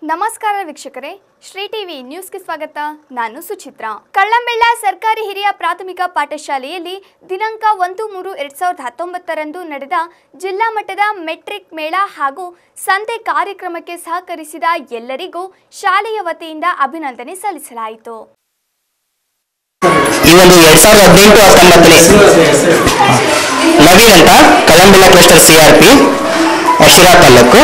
ನಮಸ್ಕಾರ ವೀಕ್ಷಕರೇ ಶ್ರೀ ಟಿವಿ ನ್ಯೂಸ್ಗೆ ಸ್ವಾಗತ ನಾನು ಸುಚಿತ್ರಾ ಕಳ್ಳಂಬೆಳ್ಳ ಸರ್ಕಾರಿ ಹಿರಿಯ ಪ್ರಾಥಮಿಕ ಪಾಠಶಾಲೆಯಲ್ಲಿ ದಿನಾಂಕ ಒಂದು ಮೂರು ಎರಡ್ ಸಾವಿರದ ಹತ್ತೊಂಬತ್ತರಂದು ನಡೆದ ಜಿಲ್ಲಾ ಮಟ್ಟದ ಮೆಟ್ರಿಕ್ ಮೇಳ ಹಾಗೂ ಸಂತೆ ಕಾರ್ಯಕ್ರಮಕ್ಕೆ ಸಹಕರಿಸಿದ ಎಲ್ಲರಿಗೂ ಶಾಲೆಯ ವತಿಯಿಂದ ಅಭಿನಂದನೆ ಸಲ್ಲಿಸಲಾಯಿತು ಈ ಒಂದು ಎರಡ್ ಸಾವಿರದ ಹದಿನೆಂಟು ಹತ್ತೊಂಬತ್ತನೇ ನವೀನ್ ಅಂತ ಕಳಂಬೆಲ್ಲ cluster C R P Sira taluk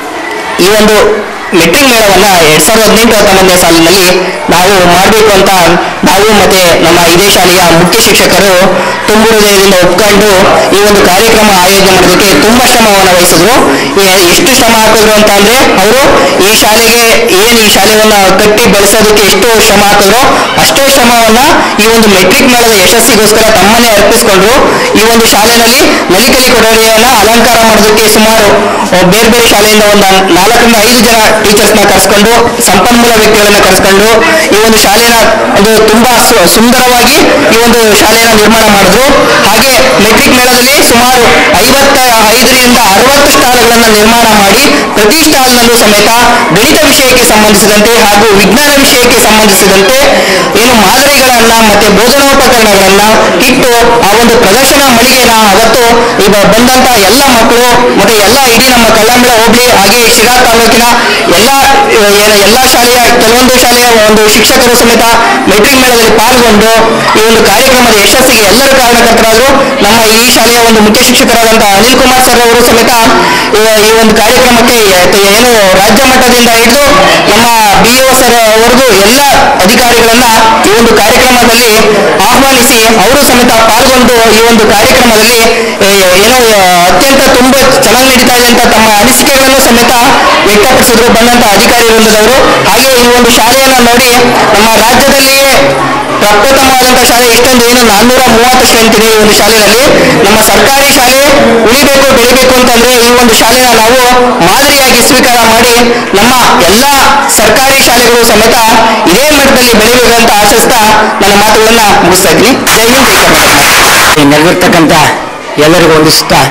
ಈ ಒಂದು ಮೆಟ್ರಿಕ್ ಮೇಳವನ್ನ ಎರಡ್ ಸಾವಿರದ ಹದಿನೆಂಟು ಹತ್ತೊಂಬತ್ತನೇ ಸಾಲಿನಲ್ಲಿ ನಾವು ಮಾಡಬೇಕು ಅಂತ ನಾವು ಮತ್ತೆ ನಮ್ಮ ಇದೇ ಶಾಲೆಯ ಮುಖ್ಯ ಶಿಕ್ಷಕರು ತುಂಬ ಹೃದಯದಿಂದ ಒಪ್ಕೊಂಡು ಈ ಒಂದು ಕಾರ್ಯಕ್ರಮ ಆಯೋಜನೆ ಮಾಡೋದಕ್ಕೆ ತುಂಬಾ ಶ್ರಮವನ್ನು ವಹಿಸಿದ್ರು ಎ- ಎಷ್ಟು ಶ್ರಮ ಹಾಕಿದ್ರು ಅಂತ ಅಂದ್ರೆ ಅವರು ಈ ಶಾಲೆಗೆ ಏನು ಈ ಶಾಲೆಯನ್ನ ಕಟ್ಟಿ ಬೆಳೆಸೋದಕ್ಕೆ ಎಷ್ಟು ಶ್ರಮ ಹಾಕಿದ್ರು ಅಷ್ಟೇ ಶ್ರಮವನ್ನ ಈ ಒಂದು ಮೆಟ್ರಿಕ್ ಮೇಳದ ಯಶಸ್ಸಿಗೋಸ್ಕರ ತಮ್ಮನ್ನೇ ಅರ್ಪಿಸಿಕೊಂಡ್ರು ಈ ಒಂದು ಶಾಲೆಯಲ್ಲಿ ನಲಿಕಲಿ ಕೊಠಡಿಯನ್ನ ಅಲಂಕಾರ ಮಾಡೋದಕ್ಕೆ ಸುಮಾರು ಅಹ್, ಬೇರೆ ಬೇರೆ ಶಾಲೆಯಿಂದ ಒಂದು ನಾಲ್ಕರಿಂದ ಐದು ಜನ ಟೀಚರ್ಸ್ನ ಕರೆಸ್ಕೊಂಡು ಸಂಪನ್ಮೂಲ ವ್ಯಕ್ತಿಗಳನ್ನ ಕರೆಸ್ಕೊಂಡು ಈ ಒಂದು ಶಾಲೆನ ಒಂದು ತುಂಬಾ ಸು- ಸುಂದರವಾಗಿ ಈ ಒಂದು ಶಾಲೆಯನ್ನ ನಿರ್ಮಾಣ ಮಾಡಿದ್ರು ಹಾಗೆ ಮೆಟ್ರಿಕ್ ಮೇಳದಲ್ಲಿ ಸುಮಾರು ಐವತ್ತ ಐದರಿಂದ ಅರವತ್ತು ಸ್ಟಾಲ್ಗಳನ್ನ ನಿರ್ಮಾಣ ಮಾಡಿ ಪ್ರತಿ ಸ್ಟಾಲ್ನಲ್ಲೂ ಸಮೇತ ಗಣಿತ ವಿಷಯಕ್ಕೆ ಸಂಬಂಧಿಸಿದಂತೆ ಹಾಗೂ ವಿಜ್ಞಾನ ವಿಷಯಕ್ಕೆ ಸಂಬಂಧಿಸಿದಂತೆ ಏನು ಮಾದರಿಗಳನ್ನ ಮತ್ತೆ ಬೋಧನೋಪಕರಣಗಳನ್ನ ಇಟ್ಟು ಆ ಒಂದು ಪ್ರದರ್ಶನ ಮಳಿಗೆನ ಅವತ್ತು ಈಗ ಬಂದಂತ ಎಲ್ಲ ಮಕ್ಕಳು ಮತ್ತೆ ಎಲ್ಲ ಇಡೀ ನಮ್ಮ ಕಳ್ಳಂಬಳ ಹೋಬಳಿ ಹಾಗೆ ಶಿರಾ ತಾಲೂಕಿನ ಎಲ್ಲ ಏನು ಎಲ್ಲ ಶಾಲೆಯ ಕೆಲವೊಂದು ಶಾಲೆಯ ಒಂದು ಶಿಕ್ಷಕರು ಸಮೇತ ಮೆಟ್ರಿಕ್ ಮೇಳದಲ್ಲಿ ಪಾಲ್ಗೊಂಡು ಈ ಒಂದು ಕಾರ್ಯಕ್ರಮದ ಯಶಸ್ಸಿಗೆ ಎಲ್ಲರೂ ಕಾರಣಕರ್ತರಾದರು ನಮ್ಮ ಈ ಶಾಲೆಯ ಒಂದು ಮುಖ್ಯ ಶಿಕ್ಷಕರಾದಂತಹ ಅನಿಲ್ ಕುಮಾರ್ ಸರ್ ಅವರು ಸಮೇತ ಈ- ಈ ಒಂದು ಕಾರ್ಯಕ್ರಮಕ್ಕೆ ಯ- ಏನು ರಾಜ್ಯ ಮಟ್ಟದಿಂದ ಹಿಡಿದು ನಮ್ಮ ಬಿ ಒ ಸರ್ ಅವರೆಗೂ ಎಲ್ಲ ಅಧಿಕಾರಿಗಳನ್ನ ಈ ಒಂದು ಕಾರ್ಯಕ್ರಮದಲ್ಲಿ ಆಹ್ವಾನಿಸಿ ಅವರು ಸಮೇತ ಪಾಲ್ಗೊಂಡು ಈ ಒಂದು ಕಾರ್ಯಕ್ರಮದಲ್ಲಿ ಏ, ಏನೋ ಆ, ಅತ್ಯಂತ ತುಂಬಾ ಚೆನ್ನಾಗಿ ನಡೀತಾ ಇದೆ ಅಂತ ತಮ್ಮ ಅನಿಸಿಕೆಗಳನ್ನು ಸಮೇತ ವ್ಯಕ್ತಪಡಿಸಿದ್ರು ಬಂದಂತ ಅಧಿಕಾರಿ ವೃಂದದವರು ಹಾಗೆ ಈ ಒಂದು ಶಾಲೆಯನ್ನ ನೋಡಿ ನಮ್ಮ ರಾಜ್ಯದಲ್ಲಿಯೇ ಪ್ರಪ್ರಥಮವಾದಂತಹ ಶಾಲೆ ಎಷ್ಟೊಂದು ಏನು ನಾನ್ನೂರ ಮೂವತ್ತು ಸ್ಟ್ರೆಂತ್ ಇದೆ ಈ ಒಂದು ಶಾಲೆಯಲ್ಲಿ ನಮ್ಮ ಸರ್ಕಾರಿ ಶಾಲೆ ಉಳಿಬೇಕು ಬೆಳಿಬೇಕು ಅಂತಂದ್ರೆ ಈ ಒಂದು ಶಾಲೆನ ನಾವು ಮಾದರಿಯಾಗಿ ಸ್ವೀಕಾರ ಮಾಡಿ ನಮ್ಮ ಎಲ್ಲ ಸರ್ಕಾರಿ ಶಾಲೆಗಳು ಸಮೇತ ಇದೇ ಮಟ್ಟದಲ್ಲಿ ಬೆಳಿಬೇಕು ಅಂತ ಆಶಿಸ್ತಾ ನನ್ನ ಮಾತುಗಳನ್ನ ಮುಗಿಸ್ತಾ ಇದ್ದೀನಿ ಜೈ ಹಿಂದ್ ಜೈ ಕರ್ನಾಟಕ ನೆರವೇರ್ತಕ್ಕಂಥ ಎಲ್ಲರಿಗೂ ವಂದಿಸುತ್ತಾ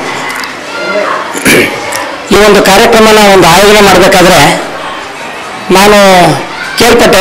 ಈ ಒಂದು ಕಾರ್ಯಕ್ರಮನ ಒಂದು ಆಯೋಜನೆ ಮಾಡಬೇಕಾದ್ರೆ ನಾನು ಕೇಳ್ಪಟ್ಟೆ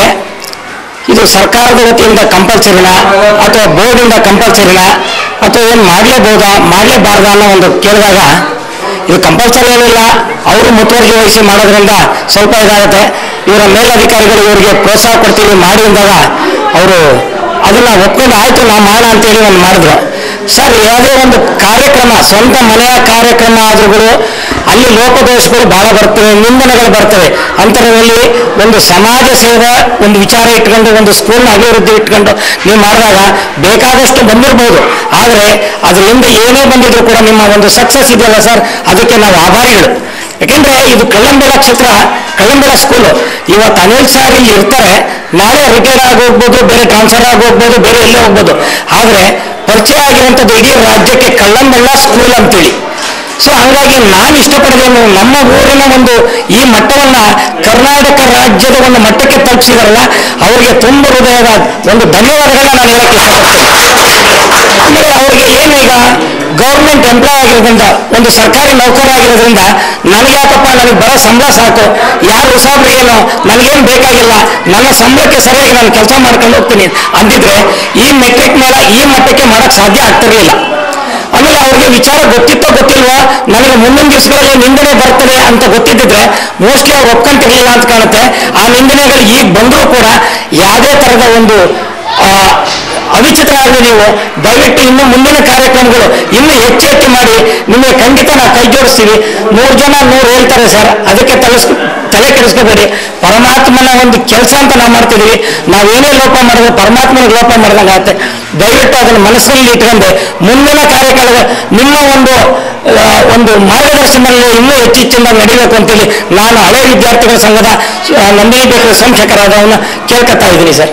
ಇದು ಸರ್ಕಾರದ ವತಿಯಿಂದ ಕಂಪಲ್ಸರಿನಾ ಅಥವಾ ಬೋರ್ಡಿಂದ ಕಂಪಲ್ಸರಿನಾ ಅಥವಾ ಏನು ಮಾಡಲೇಬಹುದಾ ಮಾಡಲೇಬಾರ್ದಾ ಅನ್ನೋ ಒಂದು ಕೇಳಿದಾಗ ಇದು ಕಂಪಲ್ಸರಿ ಏನಿಲ್ಲ ಅವರು ಮುತುವರ್ಜಿ ವಹಿಸಿ ಮಾಡೋದ್ರಿಂದ ಸ್ವಲ್ಪ ಇದಾಗುತ್ತೆ ಇವರ ಮೇಲಧಿಕಾರಿಗಳು ಇವರಿಗೆ ಪ್ರೋತ್ಸಾಹ ಕೊಡ್ತೀವಿ ಮಾಡಿ ಅಂದಾಗ ಅವರು ಅದನ್ನ ಒಪ್ಕೊಂಡು ಆಯ್ತು ನಾವು ಮಾಡೋಣ ಅಂತೇಳಿ ಒಂದು ಮಾಡಿದ್ರು ಸರ್ ಯಾವುದೇ ಒಂದು ಕಾರ್ಯಕ್ರಮ ಸ್ವಂತ ಮನೆಯ ಕಾರ್ಯಕ್ರಮ ಆದ್ರೂ ಅಲ್ಲಿ ಲೋಪದೋಷಗಳು ಬಹಳ ಬರ್ತವೆ ನಿಂದನೆಗಳು ಬರ್ತವೆ ಅಂತರದಲ್ಲಿ ಒಂದು ಸಮಾಜ ಸೇವೆ ಒಂದು ವಿಚಾರ ಇಟ್ಕೊಂಡು ಒಂದು ಸ್ಕೂಲ್ನ ಅಭಿವೃದ್ಧಿ ಇಟ್ಕೊಂಡು ನೀವು ಮಾಡಿದಾಗ ಬೇಕಾದಷ್ಟು ಬಂದಿರ್ಬೋದು ಆದರೆ ಅದರಿಂದ ಏನೇ ಬಂದಿದ್ರು ಕೂಡ ನಿಮ್ಮ ಒಂದು ಸಕ್ಸಸ್ ಇದೆಯಲ್ಲ ಸರ್ ಅದಕ್ಕೆ ನಾವು ಆಭಾರಿಗಳು ಯಾಕೆಂದ್ರೆ ಇದು ಕಳ್ಳಂಬೆಳ ಕ್ಷೇತ್ರ ಕಳ್ಳಂಬೆಳ ಸ್ಕೂಲು ಇವತ್ತು ಅನಿಲ್ ಸರ್ ಇಲ್ಲಿ ಇರ್ತಾರೆ ನಾಳೆ ರಿಟೈರ್ಡ್ ಆಗಿ ಹೋಗ್ಬೋದು ಬೇರೆ ಟ್ರಾನ್ಸ್ಫರ್ ಆಗಿ ಹೋಗ್ಬೋದು ಬೇರೆ ಎಲ್ಲೇ ಹೋಗ್ಬೋದು ಆದರೆ ಪರಿಚಯ ಆಗಿರುವಂಥದ್ದು ಇಡೀ ರಾಜ್ಯಕ್ಕೆ ಕಳ್ಳಂಬೆಳ್ಳ ಸ್ಕೂಲ್ ಅಂತೇಳಿ ಸೊ ಹಂಗಾಗಿ ನಾನು ಇಷ್ಟಪಡೋದೇನು ನಮ್ಮ ಊರಿನ ಒಂದು ಈ ಮಟ್ಟವನ್ನ ಕರ್ನಾಟಕ ರಾಜ್ಯದ ಒಂದು ಮಟ್ಟಕ್ಕೆ ತಲುಪಿಸಿದಾರಲ್ಲ ಅವರಿಗೆ ತುಂಬ ಹೃದಯದ ಒಂದು ಧನ್ಯವಾದಗಳನ್ನ ನಾನು ಹೇಳಕ್ಕೆ ಇಷ್ಟಪಡ್ತೀನಿ ಆಮೇಲೆ ಅವ್ರಿಗೆ ಏನೀಗ ಗೌರ್ಮೆಂಟ್ ಎಂಪ್ಲಾಯ್ ಆಗಿರೋದ್ರಿಂದ ಒಂದು ಸರ್ಕಾರಿ ನೌಕರ ಆಗಿರೋದ್ರಿಂದ ನನಗೆ ಯಾಕಪ್ಪ ನನಗೆ ಬರೋ ಸಂಬಳ ಸಾಕು ಯಾರು ಹೊಸಬ್ರು ಏನು ನನಗೇನು ಬೇಕಾಗಿಲ್ಲ ನನ್ನ ಸಂಬಳಕ್ಕೆ ಸರಿಯಾಗಿ ನಾನು ಕೆಲಸ ಮಾಡ್ಕೊಂಡು ಹೋಗ್ತೀನಿ ಅಂದಿದ್ರೆ ಈ ಮೆಟ್ರಿಕ್ ಮೇಳ ಈ ಮಟ್ಟಕ್ಕೆ ಮಾಡಕ್ ಸಾಧ್ಯ ಆಗ್ತಿರ್ಲಿಲ್ಲ ಆಮೇಲೆ ಅವ್ರಿಗೆ ವಿಚಾರ ಗೊತ್ತಿತ್ತೋ ಗೊತ್ತಿಲ್ವೋ ನನಗೆ ಮುಂದಿನ ದಿವಸಗಳಲ್ಲಿ ನಿಂದನೆ ಬರ್ತದೆ ಅಂತ ಗೊತ್ತಿದ್ದಿದ್ರೆ ಮೋಸ್ಟ್ಲಿ ಅವ್ರು ಒಪ್ಕೊಂತಿರ್ಲಿಲ್ಲ ಅಂತ ಕಾಣುತ್ತೆ ಆ ನಿಂದನೆಗಳು ಈಗ ಬಂದರೂ ಕೂಡ ಯಾವುದೇ ಥರದ ಒಂದು ಆ, ಅವಿಚಿತರಾಗಲಿ ನೀವು ದಯವಿಟ್ಟು ಇನ್ನು ಮುಂದಿನ ಕಾರ್ಯಕ್ರಮಗಳು ಇನ್ನೂ ಹೆಚ್ಚು ಹೆಚ್ಚು ಮಾಡಿ ನಿಮಗೆ ಖಂಡಿತ ನಾವು ಕೈ ಜೋಡಿಸ್ತೀವಿ ನೂರು ಜನ ನೂರು ಹೇಳ್ತಾರೆ ಸರ್ ಅದಕ್ಕೆ ತಲೆಸ್ ತಲೆ ಕೆಡಿಸ್ಕೋಬೇಡಿ ಪರಮಾತ್ಮನ ಒಂದು ಕೆಲಸ ಅಂತ ನಾವು ಮಾಡ್ತಿದೀವಿ ನಾವೇನೇ ಲೋಪ ಮಾಡಿದ್ರೆ ಪರಮಾತ್ಮನಿಗೆ ಲೋಪ ಮಾಡಿದಂಗಾಗುತ್ತೆ ದಯವಿಟ್ಟು ಅದನ್ನು ಮನಸ್ಸಿನಲ್ಲಿ ಇಟ್ಕೊಂಡು ಮುಂದಿನ ಕಾರ್ಯಕ್ರಮ ನಿಮ್ಮ ಒಂದು ಆ, ಒಂದು ಮಾರ್ಗದರ್ಶನದಲ್ಲಿ ಇನ್ನೂ ಹೆಚ್ಚೆಚ್ಚಿಂದ ನಡೀಬೇಕು ಅಂತೇಳಿ ನಾನು ಹಳೆ ವಿದ್ಯಾರ್ಥಿಗಳ ಸಂಘದ ಆ, ನಂದಿನಿ ಬೇಕರಿ ಸಂಶಕರಾದವನ್ನ ಕೇಳ್ಕೊತಾ ಇದ್ದೀನಿ ಸರ್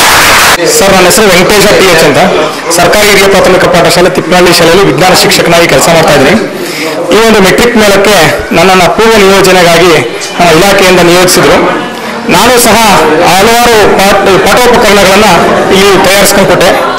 ಸರ್ ನನ್ನ ಹೆಸರು ವೆಂಕಟೇಶ ಟಿ ಎಚ್ ಅಂತ ಸರ್ಕಾರಿ ಹಿರಿಯ ಪ್ರಾಥಮಿಕ ಪಾಠಶಾಲೆ ತಿಪ್ಪನಹಳ್ಳಿ ಶಾಲೆಯಲ್ಲಿ ವಿಜ್ಞಾನ ಶಿಕ್ಷಕನಾಗಿ ಕೆಲಸ ಮಾಡ್ತಾ ಇದ್ದೀನಿ ಈ ಒಂದು ಮೆಟ್ರಿಕ್ ಮೇಳಕ್ಕೆ ನನ್ನನ್ನು ಪೂರ್ವ ನಿಯೋಜನೆಗಾಗಿ ಆ, ಇಲಾಖೆಯಿಂದ ನಿಯೋಜಿಸಿದ್ರು ನಾನು ಸಹ ಹಲವಾರು ಪಾಠ ಪಾಠೋಪಕರಣಗಳನ್ನು ಇಲ್ಲಿ ತಯಾರಿಸ್ಕೊಂಡು ಕೊಟ್ಟೆ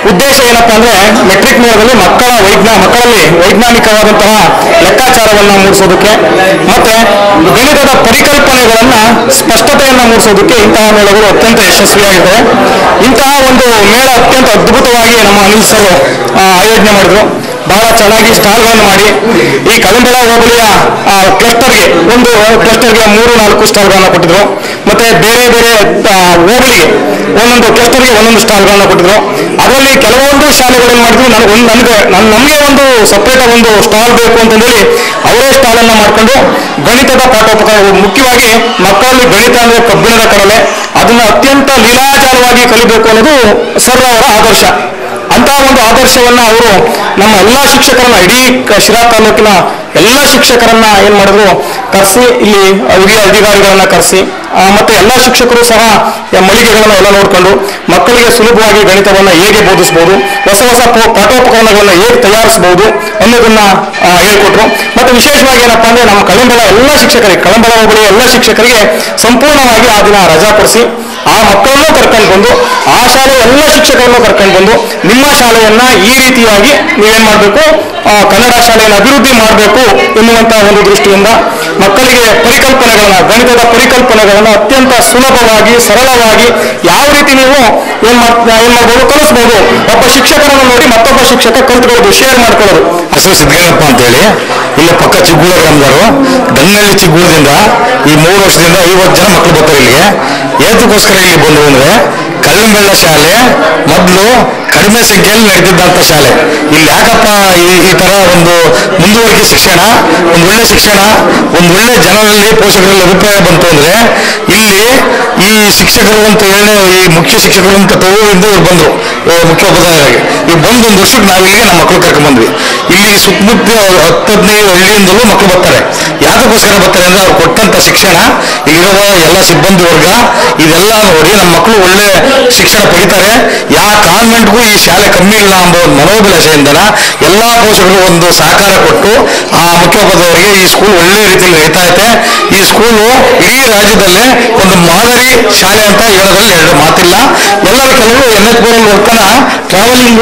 ಉದ್ದೇಶ ಏನಪ್ಪಾ ಅಂದ್ರೆ ಮೆಟ್ರಿಕ್ ಮೇಳದಲ್ಲಿ ಮಕ್ಕಳ ವೈಜ್ಞಾ ಮಕ್ಕಳಲ್ಲಿ ವೈಜ್ಞಾನಿಕವಾದಂತಹ ಲೆಕ್ಕಾಚಾರವನ್ನ ಮೂಡಿಸೋದಕ್ಕೆ ಮತ್ತೆ ಗಣಿತದ ಪರಿಕಲ್ಪನೆಗಳನ್ನ ಸ್ಪಷ್ಟತೆಯನ್ನ ಮೂಡಿಸೋದಕ್ಕೆ ಇಂತಹ ಮೇಳಗಳು ಅತ್ಯಂತ ಯಶಸ್ವಿಯಾಗಿರ್ತವೆ ಇಂತಹ ಒಂದು ಮೇಳ ಅತ್ಯಂತ ಅದ್ಭುತವಾಗಿ ನಮ್ಮ ಅನಿಲ್ ಸರ್ ಆ, ಆಯೋಜನೆ ಮಾಡಿದ್ರು ಬಹಳ ಚೆನ್ನಾಗಿ ಸ್ಟಾಲ್ಗಳನ್ನು ಮಾಡಿ ಈ ಕಳಂಬೆಳ ಹೋಬಳಿಯ ಆ, ಕ್ಲಸ್ಟರ್ಗೆ ಒಂದು ಕ್ಲಸ್ಟರ್ಗೆ ಮೂರು ನಾಲ್ಕು ಸ್ಟಾಲ್ಗಳನ್ನ ಕೊಟ್ಟಿದ್ರು ಮತ್ತೆ ಬೇರೆ ಬೇರೆ ಆ, ಹೋಬಳಿಗೆ ಒಂದೊಂದು ಕ್ಲಸ್ಟರ್ಗೆ ಒಂದೊಂದು ಸ್ಟಾಲ್ಗಳನ್ನ ಕೊಟ್ಟಿದ್ರು ಅದರಲ್ಲಿ ಕೆಲವೊಂದು ಶಾಲೆಗಳು ಏನ್ ಮಾಡಿದ್ರು ನನಗೆ ಒಂದು ನನಗೆ ನನ್ ನಮಗೆ ಒಂದು ಸಪ್ರೇಟ್ ಒಂದು ಸ್ಟಾಲ್ ಬೇಕು ಅಂತಂದೇಳಿ ಅವರೇ ಸ್ಟಾಲ್ ಅನ್ನ ಮಾಡ್ಕೊಂಡು ಗಣಿತದ ಪಾಠೋಪಕರಣ ಮುಖ್ಯವಾಗಿ ಮಕ್ಕಳಲ್ಲಿ ಗಣಿತ ಅಂದ್ರೆ ಕಬ್ಬಿಣದ ಕಡಲೆ ಅದನ್ನ ಅತ್ಯಂತ ಲೀಲಾಚಾರವಾಗಿ ಕಲಿಬೇಕು ಅನ್ನೋದು ಸರ್ ಅವರ ಆದರ್ಶ ಅಂತಹ ಒಂದು ಆದರ್ಶವನ್ನ ಅವರು ನಮ್ಮ ಎಲ್ಲಾ ಶಿಕ್ಷಕರನ್ನ ಇಡೀ ಕ- ಶಿರಾ ತಾಲೂಕಿನ ಎಲ್ಲಾ ಶಿಕ್ಷಕರನ್ನ ಏನ್ ಮಾಡಿದ್ರು ಕರೆಸಿ ಇಲ್ಲಿ ಹಿರಿಯ ಅಧಿಕಾರಿಗಳನ್ನ ಕರೆಸಿ ಮತ್ತೆ ಎಲ್ಲಾ ಶಿಕ್ಷಕರು ಸಹ ಈ ಮಳಿಗೆಗಳನ್ನ ಎಲ್ಲ ನೋಡ್ಕೊಂಡು ಮಕ್ಕಳಿಗೆ ಸುಲಭವಾಗಿ ಗಣಿತವನ್ನ ಹೇಗೆ ಬೋಧಿಸಬಹುದು ಹೊಸ ಹೊಸ ಪೋ- ಪಾಠೋಪಕರಣಗಳನ್ನ ಹೇಗೆ ತಯಾರಿಸಬಹುದು ಅನ್ನೋದನ್ನ ಆ, ಹೇಳ್ಕೊಟ್ರು ಮತ್ತೆ ವಿಶೇಷವಾಗಿ ಏನಪ್ಪಾ ಅಂದ್ರೆ ನಮ್ಮ ಕಳಂಬೆಳ ಎಲ್ಲ ಶಿಕ್ಷಕರಿಗೆ ಕಳಂಬೆಳ ಹೋಬಳಿಯ ಎಲ್ಲ ಶಿಕ್ಷಕರಿಗೆ ಸಂಪೂರ್ಣವಾಗಿ ಆ ದಿನ ರಜಾ ಕೊಡಿಸಿ ಆ ಮಕ್ಕಳನ್ನು ಕರ್ಕೊಂಡು ಬಂದು ಆ ಶಾಲೆಯ ಎಲ್ಲ ಶಿಕ್ಷಕರನ್ನು ಕರ್ಕೊಂಡು ಬಂದು ನಿಮ್ಮ ಶಾಲೆಯನ್ನ ಈ ರೀತಿಯಾಗಿ ನೀವೇನ್ ಮಾಡಬೇಕು ಕನ್ನಡ ಶಾಲೆಯನ್ನು ಅಭಿವೃದ್ಧಿ ಮಾಡಬೇಕು ಎನ್ನುವಂತ ಒಂದು ದೃಷ್ಟಿಯಿಂದ ಮಕ್ಕಳಿಗೆ ಪರಿಕಲ್ಪನೆಗಳನ್ನ ಗಣಿತದ ಪರಿಕಲ್ಪನೆಗಳನ್ನ ಅತ್ಯಂತ ಸುಲಭವಾಗಿ ಸರಳವಾಗಿ ಯಾವ ರೀತಿ ನೀವು ಏನ್ ಮಾಡ್ ಏನ್ ಮಾಡ್ಬೋದು ಕಲಿಸ್ಬೋದು ಒಬ್ಬ ಶಿಕ್ಷಕರನ್ನು ನೋಡಿ ಮತ್ತೊಬ್ಬ ಶಿಕ್ಷಕ ಕಲ್ತ್ಕೊಳ್ಳೋದು ಶೇರ್ ಮಾಡ್ಕೊಳ್ಳೋದು ಹೆಸರು ಸಿದ್ದಯ್ಯನಪ್ಪ ಅಂತೇಳಿ ಇಲ್ಲಿ ಪಕ್ಕ ಚಿಕ್ಕೂಳ ಗ್ರಾಮದವರು ಗಂಗನಹಳ್ಳಿ ಚಿಕ್ಕೂಳದಿಂದ ಈ ಮೂರು ವರ್ಷದಿಂದ ಐವತ್ತು ಜನ ಮಕ್ಕಳು ಬರ್ತಾರೆ ಇಲ್ಲಿಗೆ ಏತಕ್ಕೋಸ್ಕರ ಇಲ್ಲಿ ಬಂದ್ರು ಅಂದ್ರೆ ಕಳ್ಳಂಬೆಳ್ಳ ಶಾಲೆ ಮೊದಲು ಕಡಿಮೆ ಸಂಖ್ಯೆಯಲ್ಲಿ ನಡೀತಿದ್ದಂಥ ಶಾಲೆ ಇಲ್ಲಿ ಯಾಕಪ್ಪ ಈ ಈ ತರ ಒಂದು ಮುಂದುವರಿಕೆ ಶಿಕ್ಷಣ ಒಂದು ಒಳ್ಳೆ ಶಿಕ್ಷಣ ಒಂದು ಒಳ್ಳೆ ಜನರಲ್ಲಿ ಪೋಷಕರಲ್ಲಿ ಅಭಿಪ್ರಾಯ ಬಂತು ಅಂದ್ರೆ ಇಲ್ಲಿ ಈ ಶಿಕ್ಷಕರು ಅಂತ ಏಳನೇ ಈ ಮುಖ್ಯ ಶಿಕ್ಷಕರು ಅಂತ ತಗೋದಿಂದ ಇವ್ರು ಬಂದ್ರು ಆ, ಮುಖ್ಯೋಪಾಧ್ಯಾಯರಾಗಿ ಇವ್ರು ಬಂದು ಒಂದು ವರ್ಷಕ್ಕೆ ನಾವು ಇಲ್ಲಿಗೆ ನಮ್ಮ ಮಕ್ಕಳು ಕರ್ಕೊಂಡ್ ಬಂದ್ವಿ ಇಲ್ಲಿ ಸುತ್ತಮುತ್ತ ಹತ್ತು ಹದಿನೈದು ಹಳ್ಳಿಯಿಂದಲೂ ಮಕ್ಕಳು ಬರ್ತಾರೆ ಯಾತಕ್ಕೋಸ್ಕರ ಬರ್ತಾರೆ ಅಂದ್ರೆ ಅವ್ರು ಕೊಟ್ಟಂತ ಶಿಕ್ಷಣ ಇಲ್ಲಿರುವ ಎಲ್ಲ ಸಿಬ್ಬಂದಿ ವರ್ಗ ಇದೆಲ್ಲ ನೋಡಿ ನಮ್ಮ ಮಕ್ಕಳು ಒಳ್ಳೆ ಶಿಕ್ಷಣ ಪಡಿತಾರೆ ಯಾವ ಕಾನ್ವೆಂಟ್ಗೂ ಈ ಶಾಲೆ ಕಮ್ಮಿ ಇಲ್ಲ ಎಂಬ ಒಂದು ಮನೋಭಿಲಾಷೆಯಿಂದನ ಎಲ್ಲಾ ಪೋಷಕರು ಒಂದು ಸಹಕಾರ ಕೊಟ್ಟು ಆ ಮುಖ್ಯೋಪಾಧ್ಯಾಯರಿಗೆ ಈ ಸ್ಕೂಲ್ ಒಳ್ಳೆ ರೀತಿಯಲ್ಲಿ ನಡೀತಾ ಇದೆ ಈ ಸ್ಕೂಲು ಇಡೀ ರಾಜ್ಯದಲ್ಲೇ ಒಂದು ಮಾದರಿ ಶಾಲೆ ಅಂತ ಹೇಳೋದ್ರಲ್ಲಿ ಎರಡು ಮಾತಿಲ್ಲ ಎಲ್ಲರ ಕೆಲವರು ಎನ್ ಎಚ್ ಬೋರಲ್ಲಿ ಹೋಗ್ತಾನ ಟ್ರಾವೆಲಿಂಗ್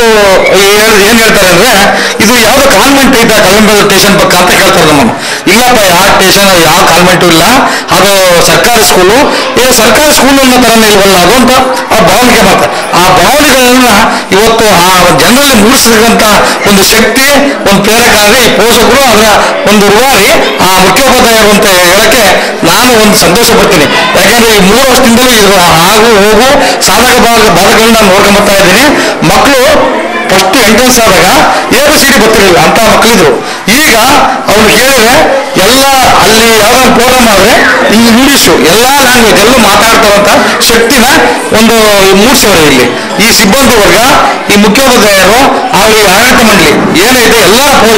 ಏನ್ ಹೇಳ್ತಾರೆ ಅಂದ್ರೆ ಇದು ಯಾವ್ದೋ ಕಾನ್ವೆಂಟ್ ಐತಾ ಕಲ್ಲಂಬೆಳ ಸ್ಟೇಷನ್ ಪಕ್ಕ ಅಂತ ಕೇಳ್ತಾರೆ ನಮ್ಮನ್ನು ಇಲ್ಲಪ್ಪ ಯಾವ ಸ್ಟೇಷನ್ ಯಾವ ಕಾನ್ವೆಂಟು ಇಲ್ಲ ಅದು ಸರ್ಕಾರಿ ಸ್ಕೂಲು ಇದು ಸರ್ಕಾರಿ ಸ್ಕೂಲ್ ಅನ್ನೋ ತರನೇ ಇಲ್ವಲ್ಲ ಅದು ಅಂತ ಆ ಭಾವನೆಗೆ ಮಾತ್ರ ಆ ಭಾವನೆಗಳನ್ನ ಇವತ್ತು ಆ ಜನರಲ್ಲಿ ಮೂಡಿಸಿದಂತ ಒಂದು ಶಕ್ತಿ ಒಂದು ಪ್ರೇರಕ ಅಂದ್ರೆ ಈ ಪೋಷಕರು ಅದರ ಒಂದು ರೂವಾರಿ ಆ ಮುಖ್ಯೋಪಾಧ್ಯಾಯರು ಅಂತ ಹೇಳಕ್ಕೆ ನಾನು ಒಂದು ಸಂತೋಷ ಪಡ್ತೀನಿ ಯಾಕಂದ್ರೆ ಈ ಮೂರು ವರ್ಷದಿಂದಲೂ ಇದು ಆಗು ಹೋಗು ಸಾಧಕ ಭಾಗ ಭಾಗಗಳನ್ನ ನೋಡ್ಕೊಂಡ್ ಬರ್ತಾ ಇದ್ದೀನಿ ಮಕ್ಕಳು ಫಸ್ಟ್ ಎಂಟ್ರೆನ್ಸ್ ಆದಾಗ ಎ ಬಿ ಸಿ ಡಿ ಗೊತ್ತಿರಲಿಲ್ಲ ಅಂತ ಮಕ್ಕಳಿದ್ರು ಈಗ ಅವ್ರು ಹೇಳಿದ್ರೆ ಎಲ್ಲ ಅಲ್ಲಿ ಯಾವ್ದಾದ್ರು ಪ್ರೋಗ್ರಾಮ್ ಆದ್ರೆ ಈ ಇಂಗ್ಲಿಷು ಎಲ್ಲಾ ಲ್ಯಾಂಗ್ವೇಜ್ ಎಲ್ಲೂ ಮಾತಾಡ್ತಾರಂತ ಶಕ್ತಿನ ಒಂದು ಮೂಡಿಸೋರು ಇಲ್ಲಿ ಈ ಸಿಬ್ಬಂದಿ ವರ್ಗ ಈ ಮುಖ್ಯೋಪಾಧ್ಯಾಯರು ಹಾಗೂ ಈ ಆಡಳಿತ ಮಂಡಳಿ ಏನೈತೆ ಎಲ್ಲ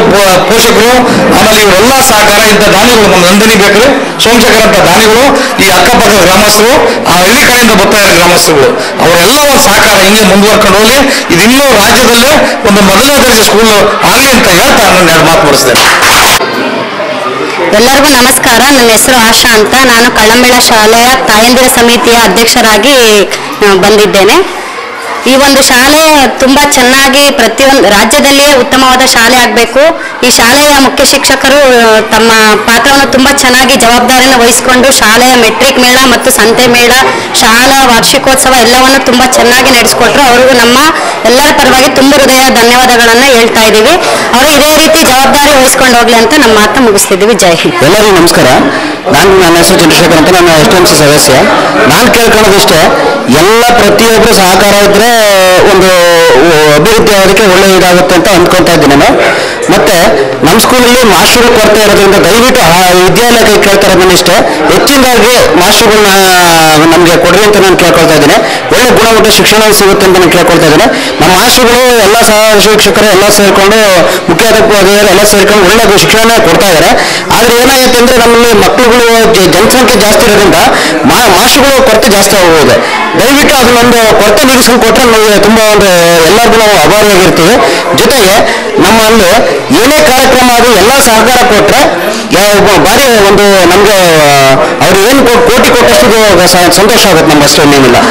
ಪೋಷಕರು ಆಮೇಲೆ ಇವರೆಲ್ಲ ಸಹಕಾರ ಇಂಥ ದಾನಿಗಳು ನಮ್ಮ ನಂದಿನಿ ಬೇಕರಿ ಸೋಮಶೇಖರ್ ಅಂತ ದಾನಿಗಳು ಈ ಅಕ್ಕಪಕ್ಕದ ಗ್ರಾಮಸ್ಥರು ಆ ಹಳ್ಳಿ ಕಡೆಯಿಂದ ಬರ್ತಾ ಇರೋ ಗ್ರಾಮಸ್ಥರುಗಳು ಅವರೆಲ್ಲ ಒಂದು ಸಹಕಾರ ಹಿಂಗೆ ಮುಂದುವರ್ಕೊಂಡು ಹೋಗಿ ಇದಿನ್ನೂ ರಾಜ್ಯದಲ್ಲೇ ಒಂದು ಮೊದಲನೇ ದರ್ಜೆ ಸ್ಕೂಲ್ ಆಗಲಿ ಅಂತ ಹೇಳ್ತಾ ನಾನು ಎರಡು ಮಾತು ಮುಗಿಸ್ತೇನೆ ಎಲ್ಲರಿಗೂ ನಮಸ್ಕಾರ ನನ್ನ ಹೆಸರು ಆಶಾ ಅಂತ ನಾನು ಕಳ್ಳಂಬೆಳ ಶಾಲೆಯ ತಾಯಂದಿರ ಸಮಿತಿಯ ಅಧ್ಯಕ್ಷರಾಗಿ ಆ, ಬಂದಿದ್ದೇನೆ ಈ ಒಂದು ಶಾಲೆ ತುಂಬಾ ಚೆನ್ನಾಗಿ ಪ್ರತಿಯೊಂದು ರಾಜ್ಯದಲ್ಲಿಯೇ ಉತ್ತಮವಾದ ಶಾಲೆ ಆಗಬೇಕು ಈ ಶಾಲೆಯ ಮುಖ್ಯ ಶಿಕ್ಷಕರು ಆ, ತಮ್ಮ ಪಾತ್ರವನ್ನು ತುಂಬಾ ಚೆನ್ನಾಗಿ ಜವಾಬ್ದಾರಿಯನ್ನು ವಹಿಸಿಕೊಂಡು ಶಾಲೆಯ ಮೆಟ್ರಿಕ್ ಮೇಳ ಮತ್ತು ಸಂತೆ ಮೇಳ ಶಾಲಾ ವಾರ್ಷಿಕೋತ್ಸವ ಎಲ್ಲವನ್ನು ತುಂಬಾ ಚೆನ್ನಾಗಿ ನಡೆಸಿಕೊಟ್ರು ಅವರಿಗೂ ನಮ್ಮ ಎಲ್ಲರ ಪರವಾಗಿ ತುಂಬ ಹೃದಯ ಧನ್ಯವಾದಗಳನ್ನ ಹೇಳ್ತಾ ಇದ್ದೀವಿ ಅವರು ಇದೇ ರೀತಿ ಜವಾಬ್ದಾರಿ ವಹಿಸ್ಕೊಂಡು ಹೋಗ್ಲಿ ಅಂತ ನಮ್ಮ ಮಾತು ಮುಗಿಸ್ತಿದ್ದೀವಿ ಜೈ ಹಿಂದ್ ಎಲ್ಲರಿಗೂ ನಮಸ್ಕಾರ ನಾನು ನನ್ನ ಹೆಸರು ಚಂದ್ರಶೇಖರ್ ಅಂತ ನಾನು ಎಸ್ ಟಿ ಎಂ ಸಿ ಸದಸ್ಯ ನಾನು ಕೇಳ್ಕೊಳ್ಳೋದಿಷ್ಟೇ ಎಲ್ಲ ಪ್ರತಿಯೊಬ್ಬರು ಸಹಕಾರ ಇದ್ರೆ ಒಂದು ಅಭಿವೃದ್ಧಿ ಆಗೋದಕ್ಕೆ ಒಳ್ಳೆ ಇದಾಗುತ್ತೆ ಅಂತ ಅಂದ್ಕೊತಾ ಇದ್ದೀನಿ ನಾನು ಮತ್ತೆ ನಮ್ಮ ಸ್ಕೂಲಲ್ಲಿ ಮಾಸ್ಟರ್ ಕೊರತೆ ಇರೋದ್ರಿಂದ ದಯವಿಟ್ಟು ಆ ವಿದ್ಯಾಲಯಕ್ಕೆ ಕೇಳ್ತಾ ಇರೋದನ್ನ ಇಷ್ಟೇ ಹೆಚ್ಚಿನದಾಗಿ ಮಾಸ್ಟರ್ಗಳನ್ನ ನಮಗೆ ಕೊಡ್ರಿ ಅಂತ ನಾನು ಕೇಳ್ಕೊಳ್ತಾ ಇದ್ದೀನಿ ಒಳ್ಳೆ ಗುಣಮಟ್ಟ ಶಿಕ್ಷಣ ಸಿಗುತ್ತೆ ಅಂತ ನಾನು ಕೇಳ್ಕೊಳ್ತಾ ಇದ್ದೀನಿ ನಮ್ಮ ಮಾಸ್ಟರ್ಗಳು ಎಲ್ಲ ಸಹ ಶಿಕ್ಷಕರು ಎಲ್ಲ ಸೇರಿಕೊಂಡು ಮುಖ್ಯೋಪಾಧ್ಯಾಯರು ಎಲ್ಲ ಸೇರ್ಕೊಂಡು ಒಳ್ಳೆ ಶಿಕ್ಷಣ ಕೊಡ್ತಾ ಇದ್ದಾರೆ ಆದ್ರೆ ಏನಾಗುತ್ತೆ ಅಂದ್ರೆ ನಮ್ಮಲ್ಲಿ ಮಕ್ಕಳುಗಳು ಜ- ಜನಸಂಖ್ಯೆ ಜಾಸ್ತಿ ಇರೋದ್ರಿಂದ ಮಾ ಮಾಸ್ಟರ್ಗಳು ಕೊರತೆ ಜಾಸ್ತಿ ಆಗೋಗಿದೆ ದಯವಿಟ್ಟು ಅದನ್ನೊಂದು ಕೊರತೆ ನೀಗಿಸ್ಕೊಂಡು ಕೊಟ್ಟರೆ ನಮಗೆ ತುಂಬಾ ಒಂದು ಎಲ್ಲರಿಗೂ ನಾವು ಅಭಾರಿಯಾಗಿರ್ತೀವಿ ಜೊತೆಗೆ ನಮ್ಮಲ್ಲಿ ಏನೇ ಕಾರ್ಯಕ್ರಮ ಅದು ಎಲ್ಲ ಸಹಕಾರ ಕೊಟ್ರೆ ಯಾವ- ಭಾರಿ ಒಂದು ನಮ್ಗೆ ಅವ್ರು ಏನು ಕೋಟಿ ಕೊಟ್ಟಷ್ಟು ಇದು ಸ- ಸಂತೋಷ ಆಗುತ್ತೆ ನಮ್ಮ ಅಷ್ಟೇ ಏನಿಲ್ಲ